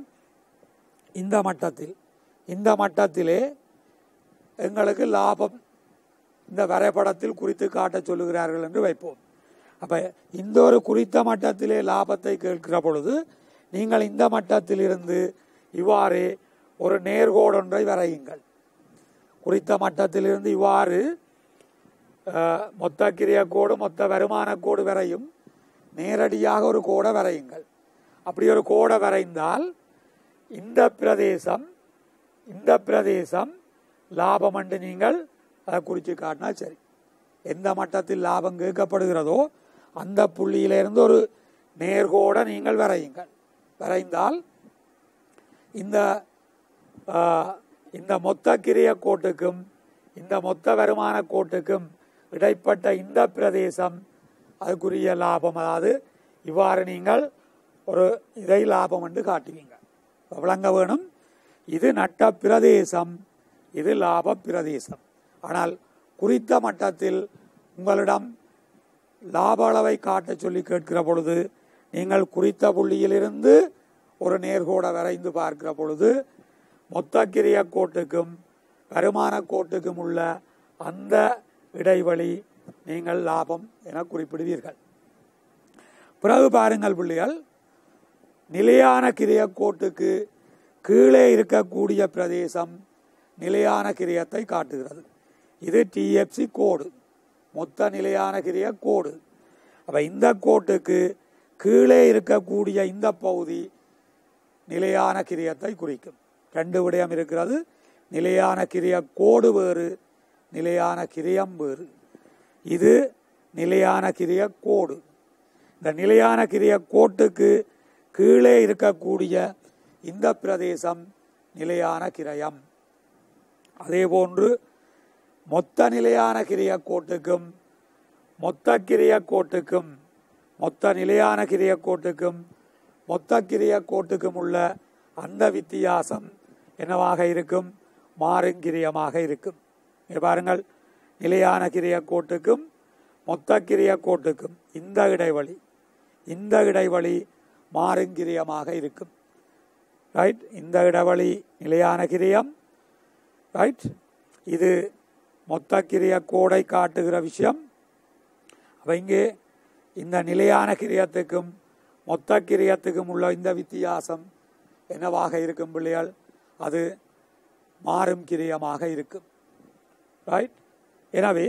இந்த மட்டத்தில் இந்த மட்டத்திலே எங்களுக்கு லாபம் இந்த வரைபடத்தில் குறித்து காட்ட சொல்லுகிறார்கள் என்று வைப்போம் அப்ப இந்த ஒரு குறித்த மட்டத்திலே லாபத்தை கேட்கிற பொழுது நீங்கள் இந்த மட்டத்தில் இருந்து இவ்வாறு ஒரு நேர்கோடு ஒன்றை வரையுங்கள் குறித்த மட்டத்திலிருந்து இவ்வாறு அஹ், மொத்த கிரிய கோடு மொத்த வருமான கோடு வரையும் நேரடியாக ஒரு கோடை வரையுங்கள் அப்படி ஒரு கோடை வரைந்தால் இந்த பிரதேசம் இந்த பிரதேசம் லாபம் என்று நீங்கள் அதை குறித்து காட்டினா சரி எந்த மட்டத்தில் லாபம் கேட்கப்படுகிறதோ அந்த புள்ளியிலிருந்து ஒரு நேர்கோட நீங்கள் வரையுங்கள் வரைந்தால் இந்த ஆ, இந்த மொத்த கிரிய கோட்டுக்கும் இந்த மொத்த வருமான கோட்டுக்கும் இடைப்பட்ட இந்த பிரதேசம் அதுக்குரிய லாபம் அதாவது இவ்வாறு நீங்கள் ஒரு இதை லாபம் என்று காட்டுவீங்க இப்ப விளங்க வேணும் இது நட்ட பிரதேசம் இது லாப பிரதேசம் ஆனால் குறித்த மட்டத்தில் உங்களிடம் லாப அளவை காட்டச் சொல்லி கேட்கிற பொழுது நீங்கள் குறித்த புள்ளியிலிருந்து ஒரு நேர்கோட வரைந்து பார்க்கிற பொழுது மொத்த கிரிய கோட்டுக்கும் வருமான கோட்டுக்கும் உள்ள அந்த இடைவெளி நீங்கள் லாபம் என குறிப்பிடுவீர்கள் பிறகு பாருங்கள் பிள்ளைகள் நிலையான கிரிய கோட்டுக்கு கீழே இருக்கக்கூடிய பிரதேசம் நிலையான கிரியத்தை காட்டுகிறது இது டிஎஃப்சி கோடு மொத்த நிலையான கிரிய கோடு அப்ப இந்த கோட்டுக்கு கீழே இருக்கக்கூடிய இந்த பகுதி நிலையான கிரியத்தை குறிக்கும் ரெண்டு விடயம் இருக்கிறது நிலையான கிரிய கோடு வேறு நிலையான கிரியம் வேறு இது நிலையான கிரிய கோடு இந்த நிலையான கிரிய கோட்டுக்கு கீழே இருக்கக்கூடிய இந்த பிரதேசம் நிலையான கிரயம் அதே போன்று மொத்த நிலையான கிரிய கோட்டுக்கும் மொத்த கிரிய கோட்டுக்கும் மொத்த நிலையான கிரிய கோட்டுக்கும் மொத்த கிரிய கோட்டுக்கும் உள்ள அந்த வித்தியாசம் என்னவாக இருக்கும் மாறுங்கிரியமாக இருக்கும் இங்க பாருங்கள் நிலையான கிரிய கோட்டுக்கும் மொத்த கிரிய கோட்டுக்கும் இந்த இடைவெளி இந்த இடைவெளி மாறுங்கிரியமாக இருக்கும் ரைட் இந்த இடைவெளி நிலையான கிரியம் ரைட் இது மொத்த கிரிய கோடை காட்டுகிற விஷயம் அப்ப இங்கே இந்த நிலையான கிரியத்துக்கும் மொத்த கிரியத்துக்கும் உள்ள இந்த வித்தியாசம் என்னவாக இருக்கும் பிள்ளைகள் அது மாறும் கிரியமாக இருக்கும் ரைட் எனவே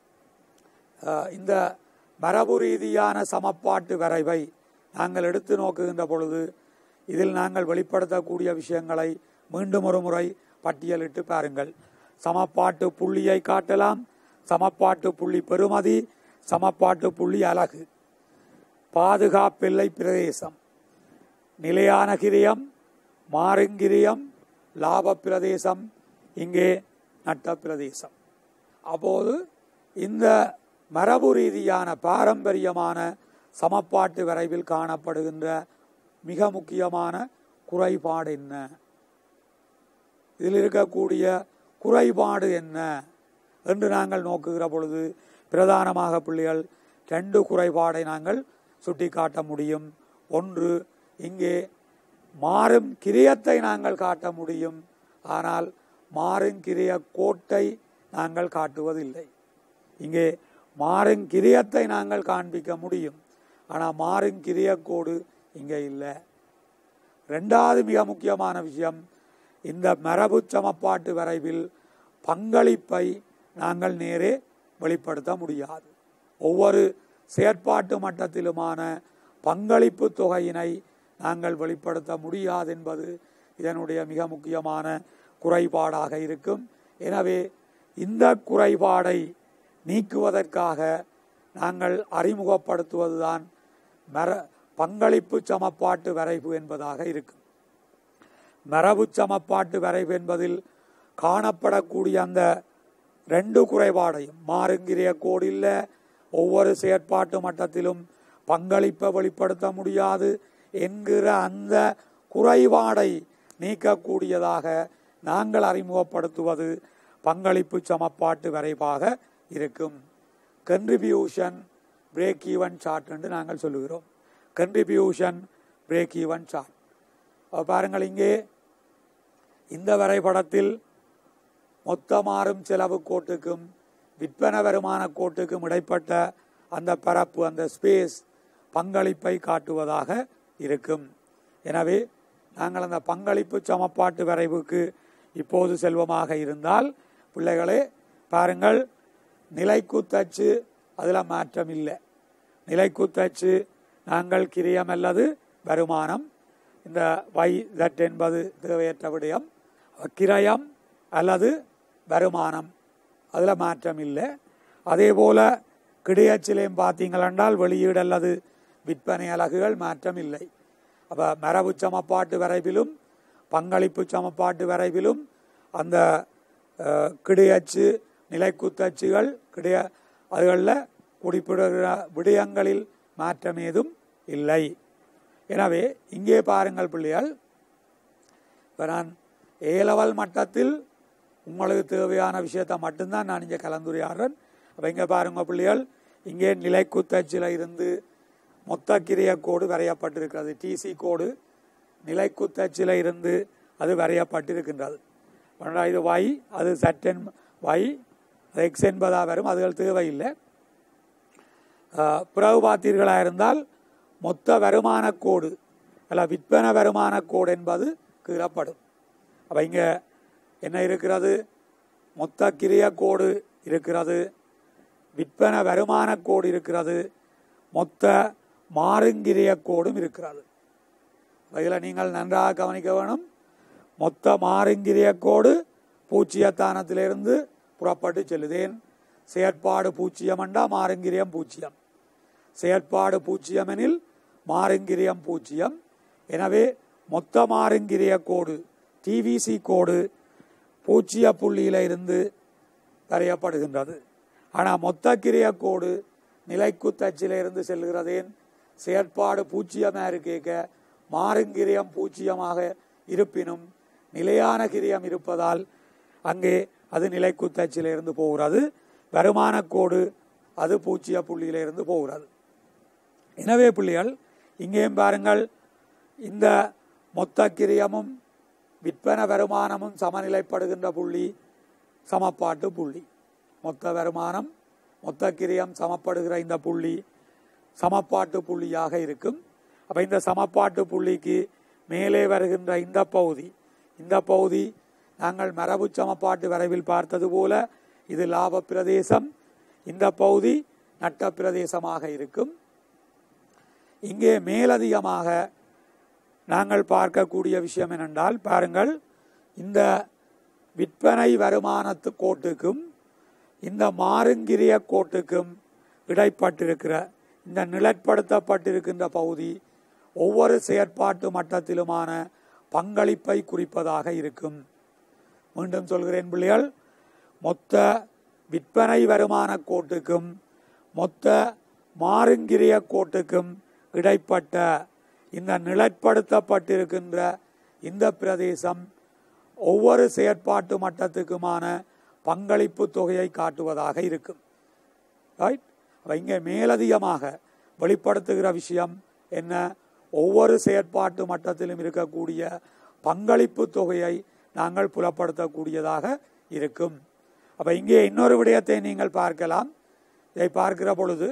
அஹ், இந்த மரபு ரீதியான சமப்பாட்டு வரைவை நாங்கள் எடுத்து நோக்குகின்ற பொழுது இதில் நாங்கள் வெளிப்படுத்தக்கூடிய விஷயங்களை மீண்டும் ஒரு முறை பட்டியலிட்டு பாருங்கள் சமப்பாட்டு புள்ளியை காட்டலாம் சமப்பாட்டு புள்ளி பெறுமதி சமப்பாட்டு புள்ளி அலகு பாதுகாப்பில்லை பிரதேசம் நிலையான கிரியம் மாறுங்கிரியம் லாப பிரதேசம் இங்கே நட்ட பிரதேசம் அப்போது இந்த மரபு ரீதியான பாரம்பரியமான சமப்பாட்டு வரைவில் காணப்படுகின்ற மிக முக்கியமான குறைபாடு என்ன இதில் இருக்கக்கூடிய குறைபாடு என்ன என்று நாங்கள் நோக்குகிற பொழுது பிரதானமாக பிள்ளைகள் ரெண்டு குறைபாடை நாங்கள் சுட்டிக்காட்ட முடியும் ஒன்று இங்கே மாறும் கிரியத்தை நாங்கள் காட்ட முடியும் ஆனால் மாறும் கிரிய கோட்டை நாங்கள் காட்டுவதில்லை இங்கே மாறும் கிரியத்தை நாங்கள் காண்பிக்க முடியும் ஆனால் மாறும் கிரிய கோடு இங்கே இல்லை ரெண்டாவது மிக முக்கியமான விஷயம் இந்த மரபு சமப்பாட்டு வரைவில் பங்களிப்பை நாங்கள் நேரே வெளிப்படுத்த முடியாது ஒவ்வொரு செயற்பாட்டு மட்டத்திலுமான பங்களிப்பு தொகையினை நாங்கள் வெளிப்படுத்த முடியாது என்பது இதனுடைய மிக முக்கியமான குறைபாடாக இருக்கும் எனவே இந்த குறைபாடை நீக்குவதற்காக நாங்கள் அறிமுகப்படுத்துவதுதான் மர பங்களிப்பு சமப்பாட்டு வரைவு என்பதாக இருக்கும் மரபு சமப்பாட்டு வரைவு என்பதில் காணப்படக்கூடிய அந்த ரெண்டு குறைபாடையும் மாறுங்கிறிய கோடில்ல ஒவ்வொரு செயற்பாட்டு மட்டத்திலும் பங்களிப்பை வெளிப்படுத்த முடியாது என்கிற அந்த குறைபாடை நீக்கக்கூடியதாக நாங்கள் அறிமுகப்படுத்துவது பங்களிப்பு சமப்பாட்டு வரைவாக இருக்கும் கன்ட்ரிபியூஷன் பிரேக் ஈவன் சார்ட் என்று நாங்கள் சொல்லுகிறோம் கன்ட்ரிபியூஷன் பிரேக் ஈவன் சார்ட் பாருங்கள் இங்கே இந்த வரைபடத்தில் மொத்த மாறும் செலவு கோட்டுக்கும் விற்பனை வருமான கோட்டுக்கும் இடைப்பட்ட அந்த பரப்பு அந்த ஸ்பேஸ் பங்களிப்பை காட்டுவதாக இருக்கும் எனவே நாங்கள் அந்த பங்களிப்பு சமப்பாட்டு வரைவுக்கு இப்போது செல்வமாக இருந்தால் பிள்ளைகளே பாருங்கள் நிலைக்குத்தச்சு அதில் மாற்றம் இல்லை நிலைக்குத்தச்சு நாங்கள் கிரியம் அல்லது வருமானம் இந்த வை தட் என்பது தேவையற்ற விடயம் கிரயம் அல்லது வருமானம் அதில் மாற்றம் இல்லை அதே போல கிடையச்சிலையும் பார்த்தீங்களென்றால் வெளியீடு அல்லது விற்பனை அலகுகள் மாற்றம் இல்லை அப்போ மரபு சமப்பாட்டு வரைவிலும் பங்களிப்பு சமப்பாட்டு வரைவிலும் அந்த அஹ், கிடையச்சு நிலைக்குத்தச்சுகள் கிடை அதுகளில் குறிப்பிடுகிற விடயங்களில் மாற்றம் ஏதும் இல்லை எனவே இங்கே பாருங்கள் பிள்ளைகள் இப்போ நான் ஏ லெவல் மட்டத்தில் உங்களுக்கு தேவையான விஷயத்தை மட்டும்தான் நான் இங்கே கலந்துரையாடுறேன் அப்போ இங்கே பாருங்க பிள்ளைகள் இங்கே நிலைக்குத்தச்சில் இருந்து மொத்த கிரிய கோடு வரையப்பட்டிருக்கிறது டிசி கோடு நிலைக்குத்தச்சில் இருந்து அது வரையப்பட்டிருக்கின்றது ஒன்றா இது y அது சட்டன் y அது எக்ஸ் என்பதாக வரும் அதுகள் தேவையில்லை ஆஹ், பிறகு பார்த்தீர்களாக இருந்தால் மொத்த வருமான கோடு அல்ல விற்பனை வருமான கோடு என்பது கீறப்படும் அப்போ இங்கே என்ன இருக்கிறது மொத்த கிரிய கோடு இருக்கிறது விற்பனை வருமான கோடு இருக்கிறது மொத்த மாறுங்கிரிய கோடும் இருக்கிறது இதில் நீங்கள் நன்றாக கவனிக்க வேணும் மொத்த மாறுங்கிரிய கோடு பூச்சியத்தானத்திலிருந்து புறப்பட்டு செல்லுதேன் செயற்பாடு பூச்சியம் என்றா மாறுங்கிரியம் பூச்சியம் செயற்பாடு பூச்சியம் எனில் மாறுங்கிரியம் பூச்சியம் எனவே மொத்த மாறுங்கிரிய கோடு டிவிசி கோடு பூச்சிய புள்ளியில இருந்து வரையப்படுகின்றது ஆனால் மொத்த கிரிய கோடு நிலைக்குத்தச்சில இருந்து செல்கிறதேன் செயற்பாடு பூச்சியமாக இருக்கேக்க மாறுங்கிரியம் பூச்சியமாக இருப்பினும் நிலையான கிரியம் இருப்பதால் அங்கே அது நிலைக்குத்தச்சில இருந்து போகிறது வருமான கோடு அது பூச்சிய புள்ளியில இருந்து போகிறது எனவே பிள்ளைகள் இங்கேயும் பாருங்கள் இந்த மொத்த கிரியமும் விற்பனை வருமானமும் சமநிலைப்படுகின்ற புள்ளி சமப்பாட்டு புள்ளி மொத்த வருமானம் மொத்த கிரியம் சமப்படுகிற இந்த புள்ளி சமப்பாட்டு புள்ளியாக இருக்கும் அப்ப இந்த சமப்பாட்டு புள்ளிக்கு மேலே வருகின்ற இந்த பகுதி இந்த பகுதி நாங்கள் மரபு சமப்பாட்டு வரைவில் பார்த்தது போல இது லாப பிரதேசம் இந்த பகுதி நட்ட பிரதேசமாக இருக்கும் இங்கே மேலதிகமாக நாங்கள் பார்க்கக்கூடிய விஷயம் என்னென்றால் பாருங்கள் இந்த விற்பனை வருமானத்து கோட்டுக்கும் இந்த மாறுங்கிரிய கோட்டுக்கும் இடைப்பட்டிருக்கிற இந்த நிலப்படுத்தப்பட்டிருக்கின்ற பகுதி ஒவ்வொரு செயற்பாட்டு மட்டத்திலுமான பங்களிப்பை குறிப்பதாக இருக்கும் மீண்டும் சொல்கிறேன் பிள்ளைகள் மொத்த விற்பனை வருமான கோட்டுக்கும் மொத்த மாறுங்கிரிய கோட்டுக்கும் இடைப்பட்ட இந்த நிலைப்படுத்தப்பட்டிருக்கின்ற இந்த பிரதேசம் ஒவ்வொரு செயற்பாட்டு மட்டத்துக்குமான பங்களிப்பு தொகையை காட்டுவதாக இருக்கும் ரைட் அப்ப இங்கே மேலதிகமாக வெளிப்படுத்துகிற விஷயம் என்ன ஒவ்வொரு செயற்பாட்டு மட்டத்திலும் இருக்கக்கூடிய பங்களிப்பு தொகையை நாங்கள் புலப்படுத்தக்கூடியதாக இருக்கும் அப்ப இங்கே இன்னொரு விடயத்தை நீங்கள் பார்க்கலாம் இதை பார்க்கிற பொழுது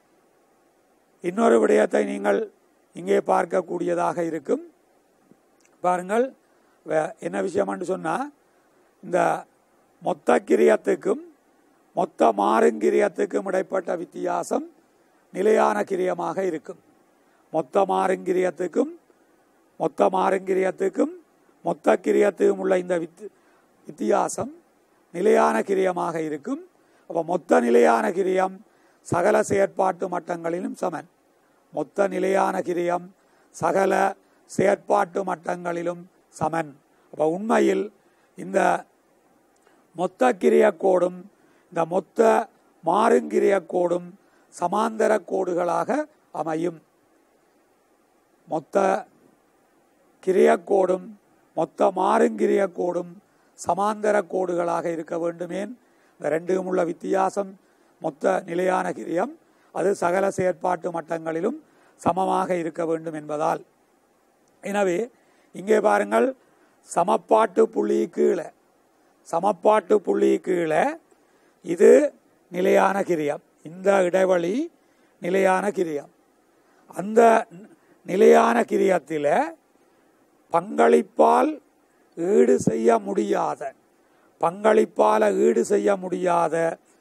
இன்னொரு விடயத்தை நீங்கள் இங்கே பார்க்கக்கூடியதாக இருக்கும் பாருங்கள் வே- என்ன விஷயம்னு சொன்னா இந்த மொத்த கிரியத்துக்கும் மொத்த மாறுங்கிரியத்துக்கும் இடைப்பட்ட வித்தியாசம் நிலையான கிரியமாக இருக்கும் மொத்த மாறுங்கிரியத்துக்கும் மொத்த மாறுங்கிரியத்துக்கும் மொத்த கிரியத்துக்கும் உள்ள இந்த வித் வித்தியாசம் நிலையான கிரியமாக இருக்கும் அப்ப மொத்த நிலையான கிரியம் சகல செயற்பாட்டு மட்டங்களிலும் சமன் மொத்த நிலையான கிரியம் சகல செயற்பாட்டு மட்டங்களிலும் சமன் அப்ப உண்மையில் இந்த மொத்த கிரிய கோடும் இந்த மொத்த மாறுங்கிரிய கோடும் சமாந்தர கோடுகளாக அமையும் மொத்த கிரியக்கோடும் மொத்த மாறுங்கிரிய கோடும் சமாந்தர கோடுகளாக இருக்க வேண்டுமேன் இந்த ரெண்டும் உள்ள வித்தியாசம் மொத்த நிலையான கிரியம் அது சகல செயற்பாட்டு மட்டங்களிலும் சமமாக இருக்க வேண்டும் என்பதால் எனவே இங்கே பாருங்கள் சமப்பாட்டு புள்ளி கீழே சமப்பாட்டு புள்ளி கீழே இது நிலையான கிரியம் இந்த இடைவெளி நிலையான கிரியம் அந்த நிலையான கிரியத்தில் பங்களிப்பால் ஈடு செய்ய முடியாத பங்களிப்பால ஈடு செய்ய முடியாத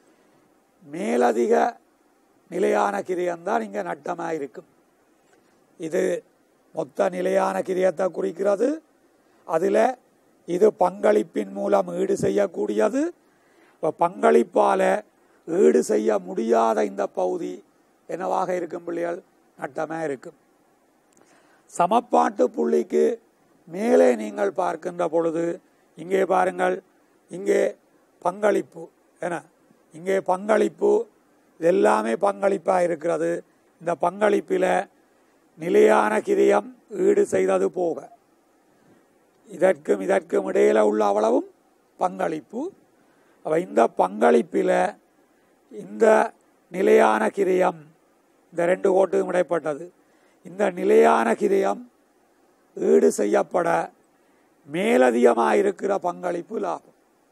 மேலதிக நிலையான கிரியம்தான் இங்கே நட்டமாக இருக்கும் இது மொத்த நிலையான கிரியத்தை குறிக்கிறது அதில் இது பங்களிப்பின் மூலம் ஈடு செய்யக்கூடியது இப்ப பங்களிப்பால ஈடு செய்ய முடியாத இந்த பகுதி என்னவாக இருக்கும் பிள்ளைகள் நட்டமாக இருக்கும் சமப்பாட்டு புள்ளிக்கு மேலே நீங்கள் பார்க்கின்ற பொழுது இங்கே பாருங்கள் இங்கே பங்களிப்பு என இங்கே பங்களிப்பு இது எல்லாமே பங்களிப்பாக இருக்கிறது இந்த பங்களிப்பில் நிலையான கிரியம் ஈடு செய்தது போக இதற்கும் இதற்கும் இடையில உள்ள அவ்வளவும் பங்களிப்பு அப்ப இந்த பங்களிப்பில் இந்த நிலையான கிரியம் இந்த ரெண்டு கோட்டுக்கும் இடைப்பட்டது இந்த நிலையான கிரியம் ஈடு செய்யப்பட மேலதிகமாக இருக்கிற பங்களிப்பு லாபம்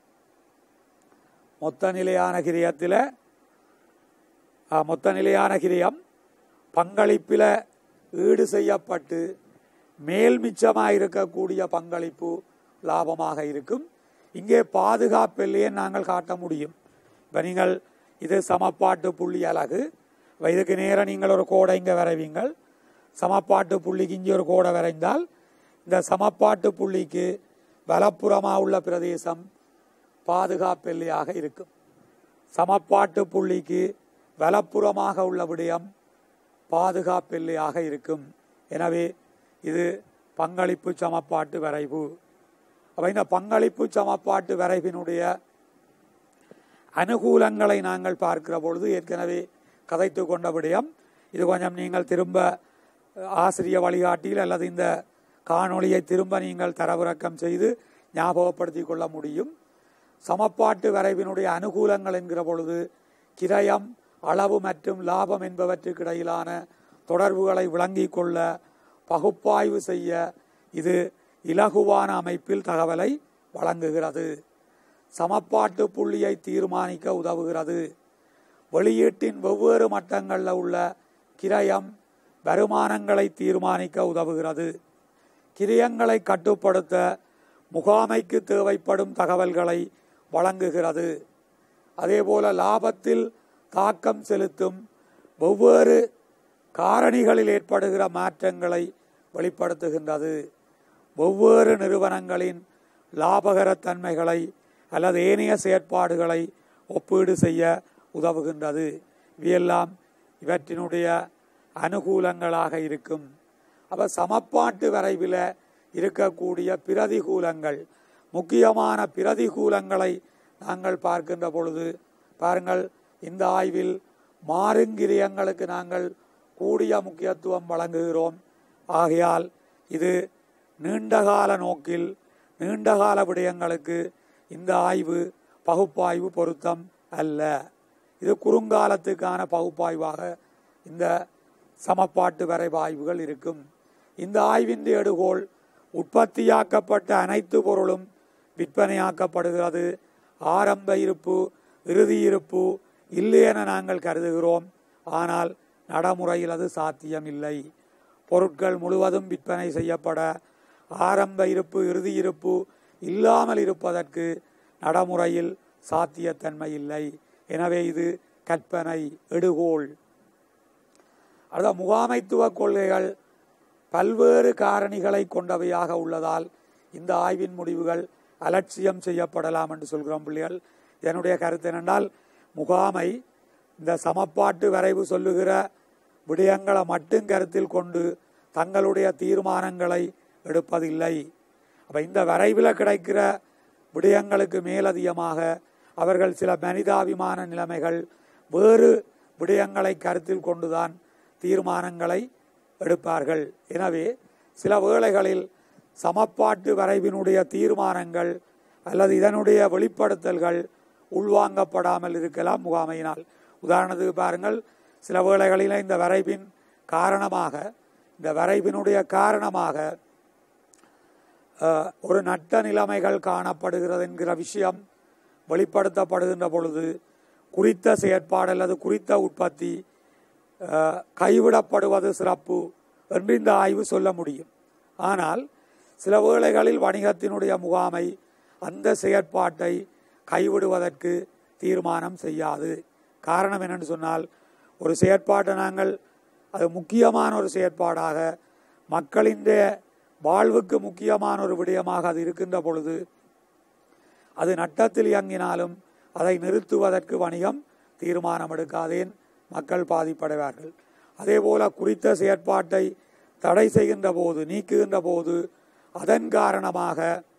மொத்த நிலையான கிரியத்தில் மொத்த நிலையான கிரியம் பங்களிப்பில் ஈடு செய்யப்பட்டு மேல் மிச்சமாக இருக்கக்கூடிய பங்களிப்பு லாபமாக இருக்கும் இங்கே பாதுகாப்பிலேயே நாங்கள் காட்ட முடியும் இப்போ நீங்கள் இது சமப்பாட்டு புள்ளி அலகு இப்ப இதுக்கு நேரம் நீங்கள் ஒரு கோடை இங்கே வரைவீங்கள் சமப்பாட்டு புள்ளிக்கு இங்கே ஒரு கோடை வரைந்தால் இந்த சமப்பாட்டு புள்ளிக்கு வலப்புறமாக உள்ள பிரதேசம் பாதுகாப்பெல்லையாக இருக்கும் சமப்பாட்டு புள்ளிக்கு வலப்புறமாக உள்ள விடயம் பாதுகாப்பெல்லையாக இருக்கும் எனவே இது பங்களிப்பு சமப்பாட்டு வரைவு அப்ப இந்த பங்களிப்பு சமப்பாட்டு வரைவினுடைய அனுகூலங்களை நாங்கள் பார்க்கிற பொழுது ஏற்கனவே கதைத்து கொண்ட விடயம் இது கொஞ்சம் நீங்கள் திரும்ப ஆசிரிய வழிகாட்டியில் அல்லது இந்த காணொளியை திரும்ப நீங்கள் தரவிறக்கம் செய்து ஞாபகப்படுத்திக் கொள்ள முடியும் சமப்பாட்டு வரைவினுடைய அனுகூலங்கள் என்கிற பொழுது கிரயம் அளவு மற்றும் லாபம் என்பவற்றுக்கு இடையிலான தொடர்புகளை விளங்கிக் கொள்ள பகுப்பாய்வு செய்ய இது இலகுவான அமைப்பில் தகவலை வழங்குகிறது சமப்பாட்டு புள்ளியை தீர்மானிக்க உதவுகிறது வெளியீட்டின் வெவ்வேறு மட்டங்களில் உள்ள கிரயம் வருமானங்களை தீர்மானிக்க உதவுகிறது கிரியங்களை கட்டுப்படுத்த முகாமைக்கு தேவைப்படும் தகவல்களை வழங்குகிறது அதேபோல லாபத்தில் தாக்கம் செலுத்தும் வெவ்வேறு காரணிகளில் ஏற்படுகிற மாற்றங்களை வெளிப்படுத்துகின்றது வெவ்வேறு நிறுவனங்களின் லாபகரத்தன்மைகளை அல்லது ஏனைய செயற்பாடுகளை ஒப்பீடு செய்ய உதவுகின்றது இவையெல்லாம் இவற்றினுடைய அனுகூலங்களாக இருக்கும் அப்ப சமப்பாட்டு வரைவில் இருக்கக்கூடிய பிரதிகூலங்கள் முக்கியமான பிரதிகூலங்களை நாங்கள் பார்க்கின்ற பொழுது பாருங்கள் இந்த ஆய்வில் மாறுங்கிரியங்களுக்கு நாங்கள் கூடிய முக்கியத்துவம் வழங்குகிறோம் ஆகையால் இது நீண்டகால நோக்கில் நீண்டகால விடயங்களுக்கு இந்த ஆய்வு பகுப்பாய்வு பொருத்தம் அல்ல இது குறுங்காலத்துக்கான பகுப்பாய்வாக இந்த சமப்பாட்டு வரைவாய்வுகள் இருக்கும் இந்த ஆய்வின் எடுகோள் உற்பத்தியாக்கப்பட்ட அனைத்து பொருளும் விற்பனையாக்கப்படுகிறது ஆரம்ப இருப்பு இறுதி இருப்பு இல்லை என நாங்கள் கருதுகிறோம் ஆனால் நடைமுறையில் அது சாத்தியமில்லை பொருட்கள் முழுவதும் விற்பனை செய்யப்பட ஆரம்ப இருப்பு இறுதி இருப்பு இல்லாமல் இருப்பதற்கு நடைமுறையில் சாத்தியத்தன்மை இல்லை எனவே இது கற்பனை எடுகோள் அடுத்த முகாமைத்துவ கொள்கைகள் பல்வேறு காரணிகளை கொண்டவையாக உள்ளதால் இந்த ஆய்வின் முடிவுகள் அலட்சியம் செய்யப்படலாம் என்று சொல்கிறோம் பிள்ளைகள் என்னுடைய கருத்து என்னென்றால் முகாமை இந்த சமப்பாட்டு வரைவு சொல்லுகிற விடயங்களை மட்டும் கருத்தில் கொண்டு தங்களுடைய தீர்மானங்களை எடுப்பதில்லை அப்போ இந்த வரைவில் கிடைக்கிற விடயங்களுக்கு மேலதிகமாக அவர்கள் சில மனிதாபிமான நிலைமைகள் வேறு விடயங்களை கருத்தில் கொண்டுதான் தீர்மானங்களை எடுப்பார்கள் எனவே சில வேளைகளில் சமப்பாட்டு வரைவினுடைய தீர்மானங்கள் அல்லது இதனுடைய வெளிப்படுத்தல்கள் உள்வாங்கப்படாமல் இருக்கலாம் முகாமையினால் உதாரணத்துக்கு பாருங்கள் சில வேளைகளில் இந்த வரைவின் காரணமாக இந்த வரைவினுடைய காரணமாக ஒரு நட்ட நிலைமைகள் காணப்படுகிறது என்கிற விஷயம் வெளிப்படுத்தப்படுகின்ற பொழுது குறித்த செயற்பாடு அல்லது குறித்த உற்பத்தி கைவிடப்படுவது சிறப்பு என்று இந்த ஆய்வு சொல்ல முடியும் ஆனால் சில வேளைகளில் வணிகத்தினுடைய முகாமை அந்த செயற்பாட்டை கைவிடுவதற்கு தீர்மானம் செய்யாது காரணம் என்னென்னு சொன்னால் ஒரு செயற்பாட்டை நாங்கள் அது முக்கியமான ஒரு செயற்பாடாக மக்களின் வாழ்வுக்கு முக்கியமான ஒரு விடயமாக அது இருக்கின்ற பொழுது அது நட்டத்தில் இயங்கினாலும் அதை நிறுத்துவதற்கு வணிகம் தீர்மானம் எடுக்காதேன் மக்கள் பாதிப்படைவார்கள் அதேபோல குறித்த செயற்பாட்டை தடை செய்கின்ற போது நீக்குகின்ற போது அதன் காரணமாக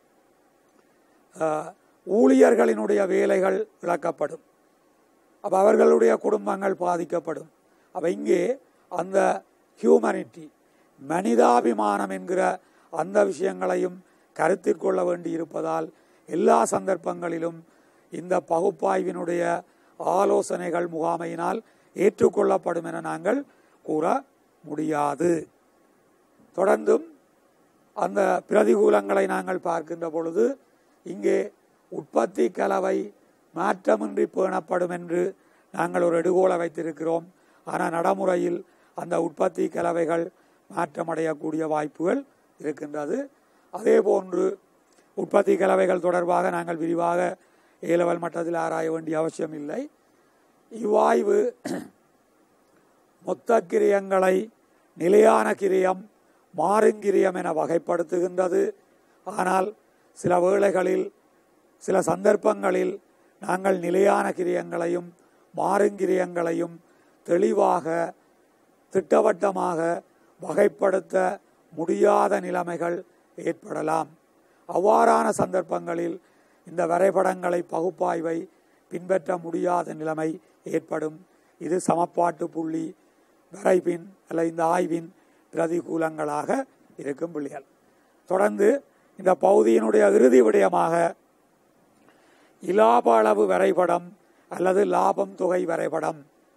அஹ், ஊழியர்களினுடைய வேலைகள் இழக்கப்படும் அப்ப அவர்களுடைய குடும்பங்கள் பாதிக்கப்படும் அப்ப இங்கே அந்த ஹியூமனிட்டி மனிதாபிமானம் என்கிற அந்த விஷயங்களையும் கருத்தில் கொள்ள வேண்டி இருப்பதால் எல்லா சந்தர்ப்பங்களிலும் இந்த பகுப்பாய்வினுடைய ஆலோசனைகள் முகாமையினால் ஏற்றுக்கொள்ளப்படும் என நாங்கள் கூற முடியாது தொடர்ந்தும் அந்த பிரதிகூலங்களை நாங்கள் பார்க்கின்ற பொழுது இங்கே உற்பத்தி கலவை மாற்றமின்றி பேணப்படும் என்று நாங்கள் ஒரு எடுகோலை வைத்திருக்கிறோம் ஆனால் நடைமுறையில் அந்த உற்பத்தி கலவைகள் மாற்றமடையக்கூடிய வாய்ப்புகள் இருக்கின்றது அதே போன்று உற்பத்தி கலவைகள் தொடர்பாக நாங்கள் விரிவாக ஏலவல் மட்டத்தில் ஆராய வேண்டிய அவசியம் இல்லை இவ்வாய்வு மொத்த கிரியங்களை நிலையான கிரியம் மாறுங்கிரியம் என வகைப்படுத்துகின்றது ஆனால் சில வேளைகளில் சில சந்தர்ப்பங்களில் நாங்கள் நிலையான கிரியங்களையும் மாறுங்கிரியங்களையும் தெளிவாக திட்டவட்டமாக வகைப்படுத்த முடியாத நிலைமைகள் ஏற்படலாம் அவ்வாறான சந்தர்ப்பங்களில் இந்த வரைபடங்களை பகுப்பாய்வை பின்பற்ற முடியாத நிலைமை ஏற்படும் இது சமப்பாட்டு புள்ளி வரைபின் அல்ல இந்த ஆய்வின் பிரதிகூலங்களாக இருக்கும் புள்ளிகள் தொடர்ந்து இந்த பகுதியினுடைய இறுதி விடயமாக இலாப அளவு வரைபடம் அல்லது லாபம் தொகை வரைபடம்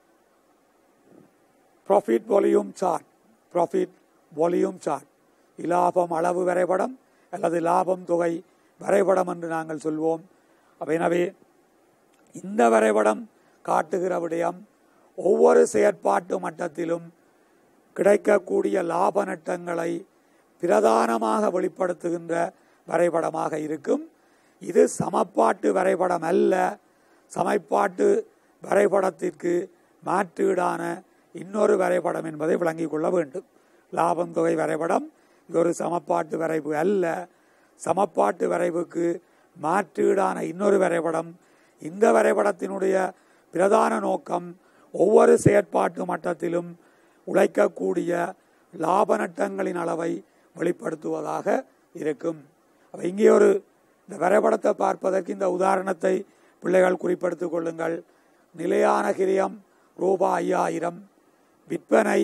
profit volume chart profit volume chart இலாபம் அளவு வரைபடம் அல்லது லாபம் தொகை வரைபடம் என்று நாங்கள் சொல்வோம் அப்ப எனவே இந்த வரைபடம் காட்டுகிற விடயம் ஒவ்வொரு செயற்பாட்டு மட்டத்திலும் கிடைக்கக்கூடிய லாப நட்டங்களை பிரதானமாக வெளிப்படுத்துகின்ற வரைபடமாக இருக்கும் இது சமப்பாட்டு வரைபடம் அல்ல சமப்பாட்டு வரைபடத்திற்கு மாற்றீடான இன்னொரு வரைபடம் என்பதை விளங்கிக் கொள்ள வேண்டும் லாபம் தொகை வரைபடம் இது ஒரு சமப்பாட்டு வரைவு அல்ல சமப்பாட்டு வரைவுக்கு மாற்றீடான இன்னொரு வரைபடம் இந்த வரைபடத்தினுடைய பிரதான நோக்கம் ஒவ்வொரு செயற்பாட்டு மட்டத்திலும் உழைக்கக்கூடிய லாப நட்டங்களின் அளவை வெளிப்படுத்துவதாக இருக்கும் அப்ப இங்கே ஒரு இந்த வரைபடத்தை பார்ப்பதற்கு இந்த உதாரணத்தை பிள்ளைகள் குறிப்படுத்திக் கொள்ளுங்கள் நிலையான கிரியம் ரூபாய் ஐயாயிரம் விற்பனை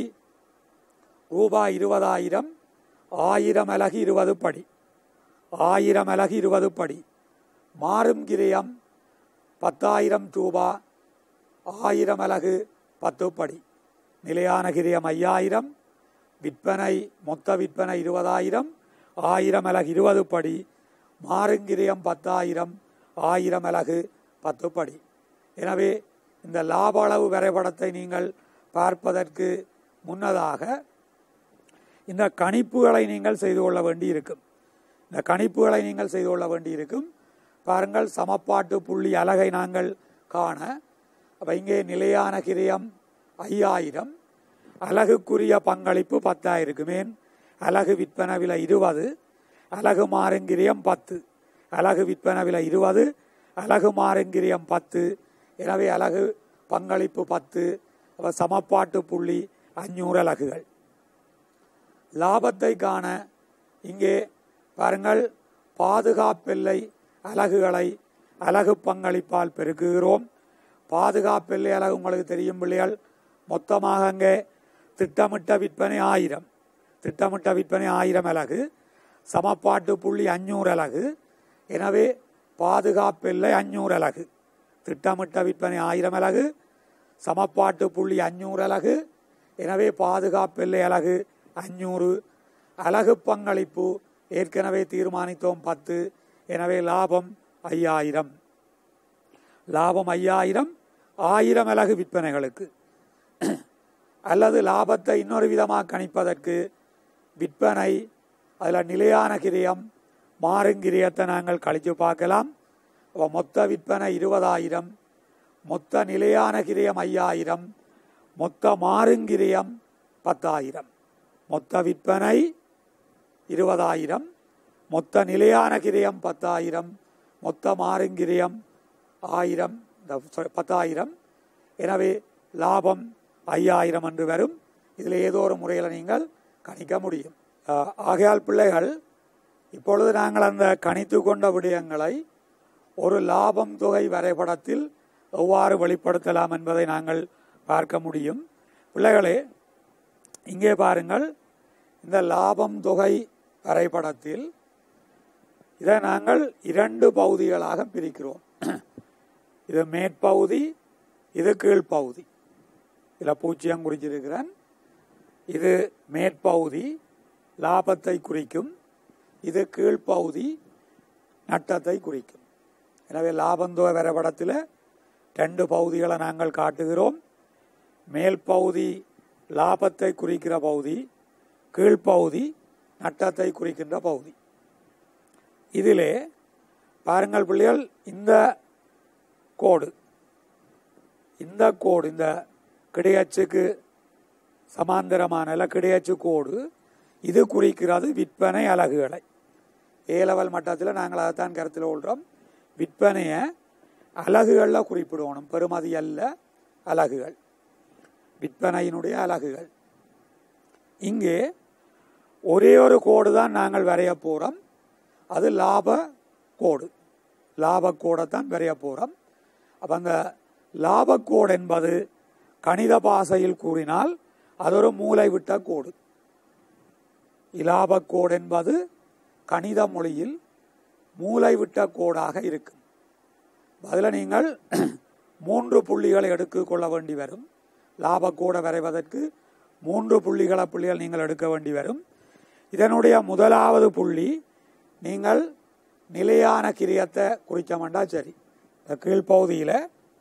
ரூபாய் இருபதாயிரம் ஆயிரம் அலகு இருபது படி ஆயிரம் அலகு இருபது படி மாறும் கிரியம் பத்தாயிரம் ரூபா ஆயிரம் அலகு பத்து படி நிலையான கிரியம் ஐயாயிரம் விற்பனை மொத்த விற்பனை இருபதாயிரம் ஆயிரம் அலகு இருபது படி மாறுங்கிரியம் பத்தாயிரம் ஆயிரம் அலகு பத்து படி எனவே இந்த லாப அளவு வரைபடத்தை நீங்கள் பார்ப்பதற்கு முன்னதாக இந்த கணிப்புகளை நீங்கள் செய்து கொள்ள வேண்டி இருக்கும் இந்த கணிப்புகளை நீங்கள் செய்து கொள்ள வேண்டி இருக்கும் பாருங்கள் சமப்பாட்டு புள்ளி அலகை நாங்கள் காண அப்போ இங்கே நிலையான கிரியம் ஐயாயிரம் அலகுக்குரிய பங்களிப்பு பத்தாயிருக்கும் ஏன் அலகு விற்பனை விலை இருபது அலகு மாறுங்கிரியம் பத்து அலகு விற்பனை விலை இருபது அலகு மாறுங்கிரியம் பத்து எனவே அலகு பங்களிப்பு பத்து அப்ப சமப்பாட்டு புள்ளி அஞ்சூறு அலகுகள் லாபத்தை காண இங்கே பாருங்கள் பாதுகாப்பெல்லை அலகுகளை அலகு பங்களிப்பால் பெருக்குகிறோம் பாதுகாப்பெல்லை அலகு உங்களுக்கு தெரியும் பிள்ளைகள் மொத்தமாக அங்கே திட்டமிட்ட விற்பனை ஆயிரம் திட்டமிட்ட விற்பனை ஆயிரம் அலகு சமப்பாட்டு புள்ளி அஞ்சூறு அலகு எனவே பாதுகாப்பில்லை அஞ்சூறு அலகு திட்டமிட்ட விற்பனை ஆயிரம் அலகு சமப்பாட்டு புள்ளி அஞ்சூறு அலகு எனவே பாதுகாப்பில்லை அலகு அஞ்சூறு அலகு பங்களிப்பு ஏற்கனவே தீர்மானித்தோம் பத்து எனவே லாபம் ஐயாயிரம் லாபம் ஐயாயிரம் ஆயிரம் அலகு விற்பனைகளுக்கு அல்லது லாபத்தை இன்னொரு விதமாக கணிப்பதற்கு விற்பனை அதில் நிலையான கிரியம் மாறுங்கிரியத்தை நாங்கள் கழித்து பார்க்கலாம் அப்ப மொத்த விற்பனை இருபதாயிரம் மொத்த நிலையான கிரியம் ஐயாயிரம் மொத்த மாறுங்கிரியம் பத்தாயிரம் மொத்த விற்பனை இருபதாயிரம் மொத்த நிலையான கிரியம் பத்தாயிரம் மொத்த மாறுங்கிரியம் ஆயிரம் இந்த sorry, பத்தாயிரம் எனவே லாபம் ஐயாயிரம் என்று வரும் இதில் ஏதோ ஒரு முறையில் நீங்கள் கணிக்க முடியும் ஆஹ், ஆகையால் பிள்ளைகள் இப்பொழுது நாங்கள் அந்த கணித்து கொண்ட விடயங்களை ஒரு லாபம் தொகை வரைபடத்தில் எவ்வாறு வெளிப்படுத்தலாம் என்பதை நாங்கள் பார்க்க முடியும் பிள்ளைகளே இங்கே பாருங்கள் இந்த லாபம் தொகை வரைபடத்தில் இதை நாங்கள் இரண்டு பகுதிகளாக பிரிக்கிறோம் இது மேற்பகுதி இது கீழ்ப்பகுதி இதில் பூச்சியம் குறிச்சிருக்கிறேன் இது மேற்பகுதி லாபத்தை குறிக்கும் இது கீழ்ப்பகுதி நட்டத்தை குறிக்கும் எனவே லாபந்தோக வரைபடத்தில் ரெண்டு பகுதிகளை நாங்கள் காட்டுகிறோம் மேல் பகுதி லாபத்தை குறிக்கிற பகுதி கீழ்ப்பகுதி நட்டத்தை குறிக்கின்ற பகுதி இதிலே பாருங்கள் பிள்ளைகள் இந்த கோடு இந்த கோடு இந்த கிடையச்சுக்கு சமாந்தரமான இல்ல கிடையச்சு கோடு இது குறிக்கிறது விற்பனை அலகுகளை ஏ லெவல் மட்டத்தில் நாங்கள் அதைத்தான் கருத்தில் கொள்கிறோம் விற்பனையை அலகுகளில் குறிப்பிடணும் பெறுமதி அல்ல அலகுகள் விற்பனையினுடைய அலகுகள் இங்கே ஒரே ஒரு கோடு தான் நாங்கள் வரைய போகிறோம் அது லாப கோடு லாப கோடை தான் வரைய போகிறோம் அப்போ அந்த லாபக்கோடு என்பது கணித பாசையில் கூறினால் அது ஒரு மூலை விட்ட கோடு இலாபக்கோடு என்பது கணித மொழியில் மூலை விட்ட கோடாக இருக்கும் அதில் நீங்கள் மூன்று புள்ளிகளை எடுத்து கொள்ள வேண்டி வரும் லாபக்கோடை வரைவதற்கு மூன்று புள்ளிகளை புள்ளிகள் நீங்கள் எடுக்க வேண்டி வரும் இதனுடைய முதலாவது புள்ளி நீங்கள் நிலையான கிரியத்தை குறிக்க வேண்டாம் சரி இந்த கீழ்ப்பகுதியில்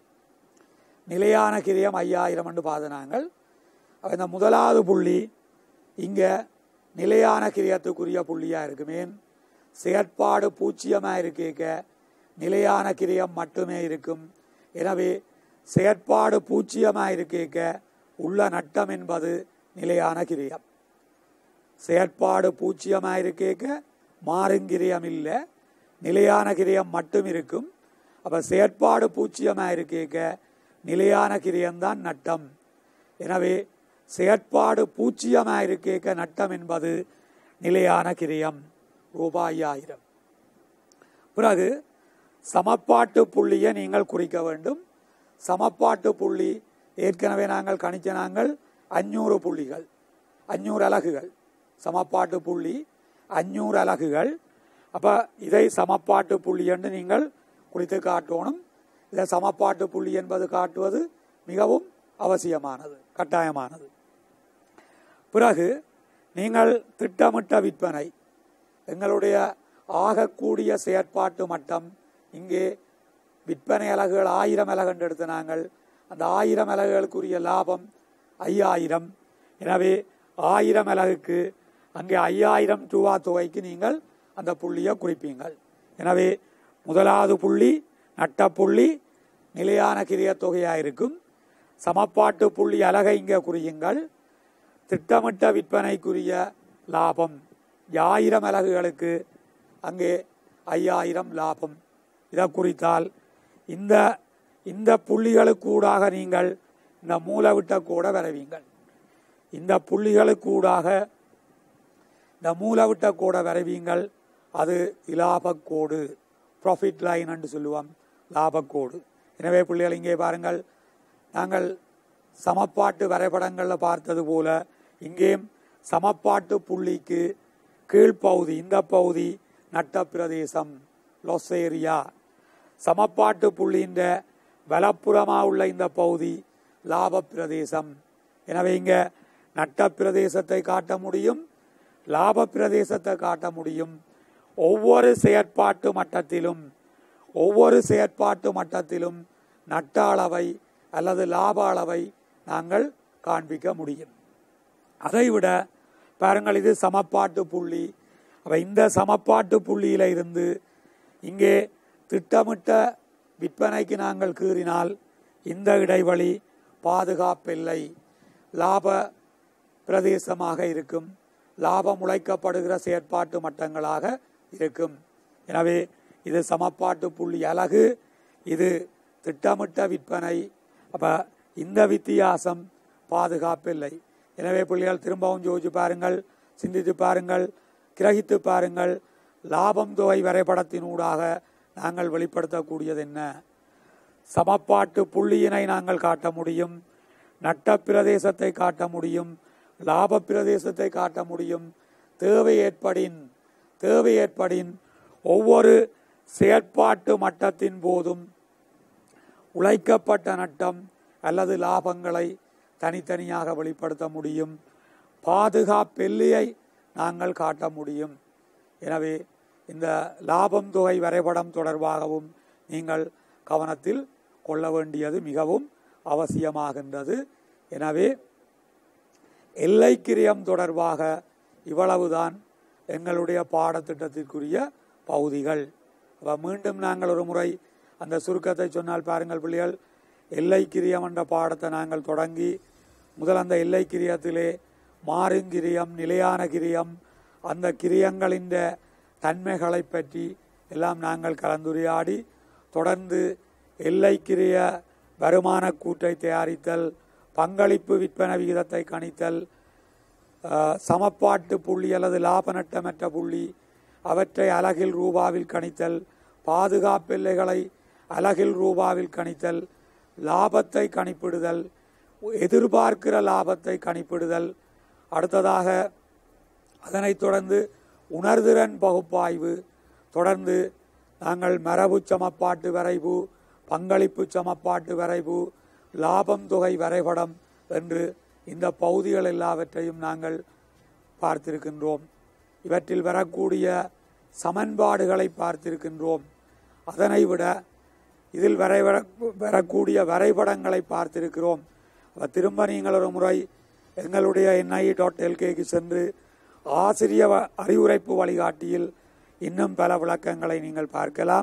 நிலையான கிரியம் ஐயாயிரம் என்று பாதனாங்கள் அப்ப இந்த முதலாவது புள்ளி இங்கே நிலையான கிரியத்துக்குரிய புள்ளியாக இருக்குமே செயற்பாடு பூச்சியமாக இருக்கேக்க நிலையான கிரியம் மட்டுமே இருக்கும் எனவே செயற்பாடு பூச்சியமாக இருக்கேக்க உள்ள நட்டம் என்பது நிலையான கிரியம் செயற்பாடு பூச்சியமாக இருக்கேக்க மாறுங்கிரியம் இல்லை நிலையான கிரியம் மட்டும் இருக்கும் அப்போ செயற்பாடு பூச்சியமாக இருக்கேக்க நிலையான கிரியம்தான் நட்டம் எனவே செயற்பாடு பூச்சியமாக இருக்கேக்க நட்டம் என்பது நிலையான கிரியம் ரூபாய் ஆயிரம் பிறகு சமப்பாட்டு புள்ளியை நீங்கள் குறிக்க வேண்டும் சமப்பாட்டு புள்ளி ஏற்கனவே நாங்கள் கணிச்ச நாங்கள் அஞ்சூறு புள்ளிகள் அஞ்சூறு அலகுகள் சமப்பாட்டு புள்ளி அஞ்சூறு அலகுகள் அப்போ இதை சமப்பாட்டு புள்ளி என்று நீங்கள் குறித்து காட்டணும் இதை சமப்பாட்டு புள்ளி என்பது காட்டுவது மிகவும் அவசியமானது கட்டாயமானது பிறகு நீங்கள் திட்டமிட்ட விற்பனை எங்களுடைய ஆகக்கூடிய செயற்பாட்டு மட்டம் இங்கே விற்பனை அலகுகள் ஆயிரம் அலகன்று எடுத்து நாங்கள் அந்த ஆயிரம் அலகுகளுக்குரிய லாபம் ஐயாயிரம் எனவே ஆயிரம் அலகுக்கு அங்கே ஐயாயிரம் ரூபா தொகைக்கு நீங்கள் அந்த புள்ளியை குறிப்பீங்கள் எனவே முதலாவது புள்ளி நட்ட புள்ளி நிலையான கிரிய தொகையாக இருக்கும் சமப்பாட்டு புள்ளி அலகை இங்கே குறியுங்கள் திட்டமிட்ட விற்பனைக்குரிய லாபம் ஆயிரம் அலகுகளுக்கு அங்கே ஐயாயிரம் லாபம் இதை குறித்தால் இந்த இந்த புள்ளிகளுக்கூடாக நீங்கள் இந்த மூலவிட்ட கூட வரைவீங்கள் இந்த புள்ளிகளுக்கூடாக இந்த மூலவிட்ட கூட வரைவீங்கள் அது இலாபக்கோடு ப்ராஃபிட் லைன் என்று சொல்லுவோம் லாபக்கோடு எனவே பிள்ளைகள் இங்கே பாருங்கள் நாங்கள் சமப்பாட்டு வரைபடங்களில் பார்த்தது போல இங்கேயும் சமப்பாட்டு புள்ளிக்கு கீழ்ப்பகுதி இந்த பகுதி நட்ட பிரதேசம் லொஸ் ஏரியா சமப்பாட்டு புள்ளின்ற வலப்புறமாக உள்ள இந்த பகுதி லாப பிரதேசம் எனவே இங்கே நட்ட பிரதேசத்தை காட்ட முடியும் லாப பிரதேசத்தை காட்ட முடியும் ஒவ்வொரு செயற்பாட்டு மட்டத்திலும் ஒவ்வொரு செயற்பாட்டு மட்டத்திலும் நட்ட அளவை அல்லது லாப அளவை நாங்கள் காண்பிக்க முடியும் அதைவிட பாருங்கள் இது சமப்பாட்டு புள்ளி அப்ப இந்த சமப்பாட்டு புள்ளியில இருந்து இங்கே திட்டமிட்ட விற்பனைக்கு நாங்கள் கீறினால் இந்த இடைவெளி பாதுகாப்பில்லை லாப பிரதேசமாக இருக்கும் லாபம் உழைக்கப்படுகிற செயற்பாட்டு மட்டங்களாக இருக்கும் எனவே இது சமப்பாட்டு புள்ளி அலகு இது திட்டமிட்ட விற்பனை அப்ப இந்த வித்தியாசம் பாதுகாப்பில்லை எனவே பிள்ளைகள் திரும்பவும் யோசிச்சு பாருங்கள் சிந்தித்து பாருங்கள் கிரகித்து பாருங்கள் லாபம் தொகை வரைபடத்தினூடாக நாங்கள் வெளிப்படுத்தக்கூடியது என்ன சமப்பாட்டு புள்ளியினை நாங்கள் காட்ட முடியும் நட்ட பிரதேசத்தை காட்ட முடியும் லாப பிரதேசத்தை காட்ட முடியும் தேவை ஏற்படின் தேவை ஏற்படின் ஒவ்வொரு செயற்பாட்டு மட்டத்தின் போதும் உழைக்கப்பட்ட நட்டம் அல்லது லாபங்களை தனித்தனியாக வெளிப்படுத்த முடியும் பாதுகாப்பெல்லையை நாங்கள் காட்ட முடியும் எனவே இந்த லாபம் தொகை வரைபடம் தொடர்பாகவும் நீங்கள் கவனத்தில் கொள்ள வேண்டியது மிகவும் அவசியமாகின்றது எனவே எல்லை கிரியம் தொடர்பாக இவ்வளவுதான் எங்களுடைய பாடத்திட்டத்திற்குரிய பகுதிகள் அப்ப மீண்டும் நாங்கள் ஒரு முறை அந்த சுருக்கத்தை சொன்னால் பாருங்கள் பிள்ளைகள் எல்லை கிரியம் என்ற பாடத்தை நாங்கள் தொடங்கி முதல் அந்த எல்லை கிரியத்திலே மாறுங்கிரியம் நிலையான கிரியம் அந்த கிரியங்களின் தன்மைகளை பற்றி எல்லாம் நாங்கள் கலந்துரையாடி தொடர்ந்து எல்லை கிரிய வருமான கூற்றை தயாரித்தல் பங்களிப்பு விற்பனை விகிதத்தை கணித்தல் அஹ், சமப்பாட்டு புள்ளி அல்லது லாப நட்டமற்ற புள்ளி அவற்றை அலகில் ரூபாவில் கணித்தல் பாதுகாப்பு எல்லைகளை அலகில் ரூபாவில் கணித்தல் லாபத்தை கணிப்பிடுதல் எதிர்பார்க்கிற லாபத்தை கணிப்பிடுதல் அடுத்ததாக அதனைத் தொடர்ந்து உணர்திறன் பகுப்பாய்வு தொடர்ந்து நாங்கள் மரபு சமப்பாட்டு வரைவு பங்களிப்பு சமப்பாட்டு வரைவு லாபம் தொகை வரைபடம் என்று இந்த பகுதிகள் எல்லாவற்றையும் நாங்கள் பார்த்திருக்கின்றோம் இவற்றில் வரக்கூடிய சமன்பாடுகளை பார்த்திருக்கின்றோம் அதனை விட இதில் வரை வரக்கூடிய வரைபடங்களை பார்த்திருக்கிறோம் அப்ப திரும்ப நீங்கள் ஒரு முறை எங்களுடைய என்ஐ டாட் எல்கேக்கு சென்று ஆசிரிய வ- அறிவுரைப்பு வழிகாட்டியில் இன்னும் பல விளக்கங்களை நீங்கள் பார்க்கலாம்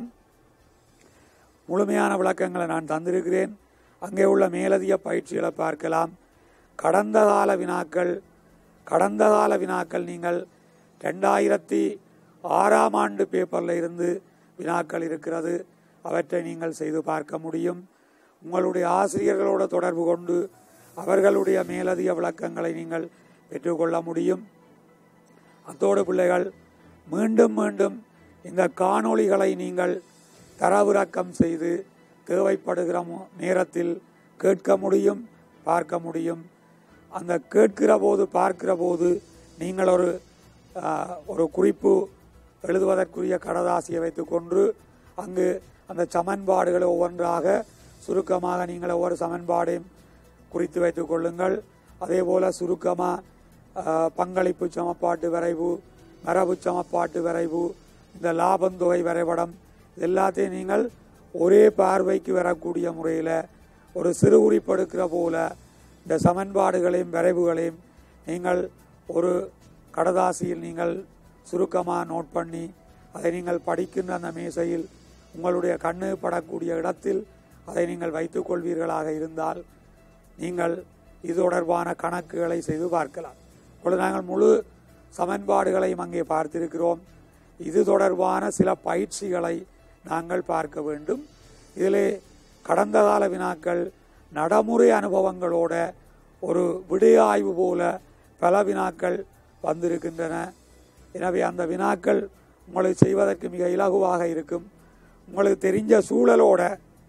முழுமையான விளக்கங்களை நான் தந்திருக்கிறேன் அங்கே உள்ள மேலதிக பயிற்சிகளை பார்க்கலாம் கடந்த கால வினாக்கள் கடந்த கால வினாக்கள் நீங்கள் ரெண்டாயிரத்தி ஆறாம் ஆண்டு பேப்பரில் இருந்து வினாக்கள் இருக்கிறது அவற்றை நீங்கள் செய்து பார்க்க முடியும் உங்களுடைய ஆசிரியர்களோட தொடர்பு கொண்டு அவர்களுடைய மேலதிக விளக்கங்களை நீங்கள் பெற்றுக்கொள்ள முடியும் அத்தோடு பிள்ளைகள் மீண்டும் மீண்டும் இந்த காணொளிகளை நீங்கள் தரவிறக்கம் செய்து தேவைப்படுகிற மு- நேரத்தில் கேட்க முடியும் பார்க்க முடியும் அந்த கேட்கிற போது பார்க்கிற போது நீங்கள் ஒரு ஆ, ஒரு குறிப்பு எழுதுவதற்குரிய கடதாசியை வைத்துக்கொண்டு அங்கு அந்த சமன்பாடுகளை ஒவ்வொன்றாக சுருக்கமாக நீங்கள் ஒவ்வொரு சமன்பாடையும் குறித்து வைத்துக் கொள்ளுங்கள் அதே போல சுருக்கமாக பங்களிப்பு சமப்பாட்டு வரைவு மரபு சமப்பாட்டு வரைவு இந்த லாபந்தொகை வரைபடம் இது எல்லாத்தையும் நீங்கள் ஒரே பார்வைக்கு வரக்கூடிய முறையில் ஒரு சிறு குறிப்பெடுக்கிற போல இந்த சமன்பாடுகளையும் வரைவுகளையும் நீங்கள் ஒரு கடதாசியில் நீங்கள் சுருக்கமாக நோட் பண்ணி அதை நீங்கள் படிக்கின்ற அந்த மேசையில் உங்களுடைய கண்ணு படக்கூடிய இடத்தில் அதை நீங்கள் வைத்துக் கொள்வீர்களாக இருந்தால் நீங்கள் இது தொடர்பான கணக்குகளை செய்து பார்க்கலாம் இப்பொழுது நாங்கள் முழு சமன்பாடுகளையும் அங்கே பார்த்திருக்கிறோம் இது தொடர்பான சில பயிற்சிகளை நாங்கள் பார்க்க வேண்டும் இதிலே கடந்த கால வினாக்கள் நடைமுறை அனுபவங்களோட ஒரு விடய ஆய்வு போல பல வினாக்கள் வந்திருக்கின்றன எனவே அந்த வினாக்கள் உங்களுக்கு செய்வதற்கு மிக இலகுவாக இருக்கும் உங்களுக்கு தெரிஞ்ச சூழலோட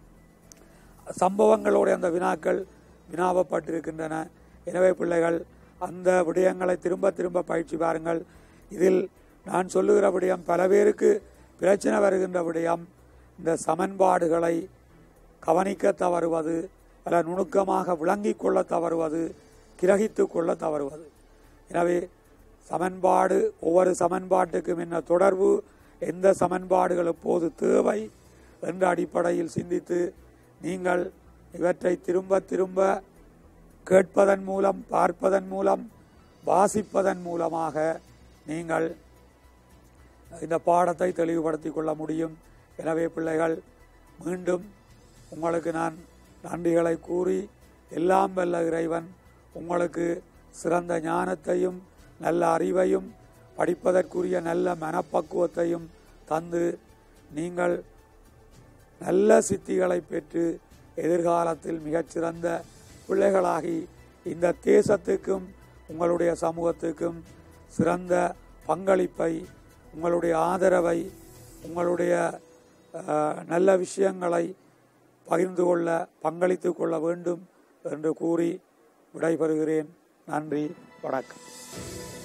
சம்பவங்களோட அந்த வினாக்கள் வினாவப்பட்டிருக்கின்றன எனவே பிள்ளைகள் அந்த விடயங்களை திரும்ப திரும்ப பயிற்சி பாருங்கள் இதில் நான் சொல்லுகிற விடயம் பல பேருக்கு பிரச்சனை வருகின்ற விடயம் இந்த சமன்பாடுகளை கவனிக்க தவறுவது பல நுணுக்கமாக விளங்கிக் கொள்ள தவறுவது கிரகித்து கொள்ள தவறுவது எனவே சமன்பாடு ஒவ்வொரு சமன்பாட்டுக்கும் என்ன தொடர்பு எந்த சமன்பாடுகள் எப்போது தேவை என்ற அடிப்படையில் சிந்தித்து நீங்கள் இவற்றை திரும்ப திரும்ப கேட்பதன் மூலம் பார்ப்பதன் மூலம் வாசிப்பதன் மூலமாக நீங்கள் இந்த பாடத்தை தெளிவுபடுத்திக் கொள்ள முடியும் எனவே பிள்ளைகள் மீண்டும் உங்களுக்கு நான் நன்றிகளை கூறி எல்லாம் வல்ல இறைவன் உங்களுக்கு சிறந்த ஞானத்தையும் நல்ல அறிவையும் படிப்பதற்குரிய நல்ல மனப்பக்குவத்தையும் தந்து நீங்கள் நல்ல சித்திகளை பெற்று எதிர்காலத்தில் மிகச்சிறந்த பிள்ளைகளாகி இந்த தேசத்துக்கும் உங்களுடைய சமூகத்துக்கும் சிறந்த பங்களிப்பை உங்களுடைய ஆதரவை உங்களுடைய அஹ், நல்ல விஷயங்களை பகிர்ந்து கொள்ள பங்களித்து கொள்ள வேண்டும் என்று கூறி விடைபெறுகிறேன் நன்றி வணக்கம்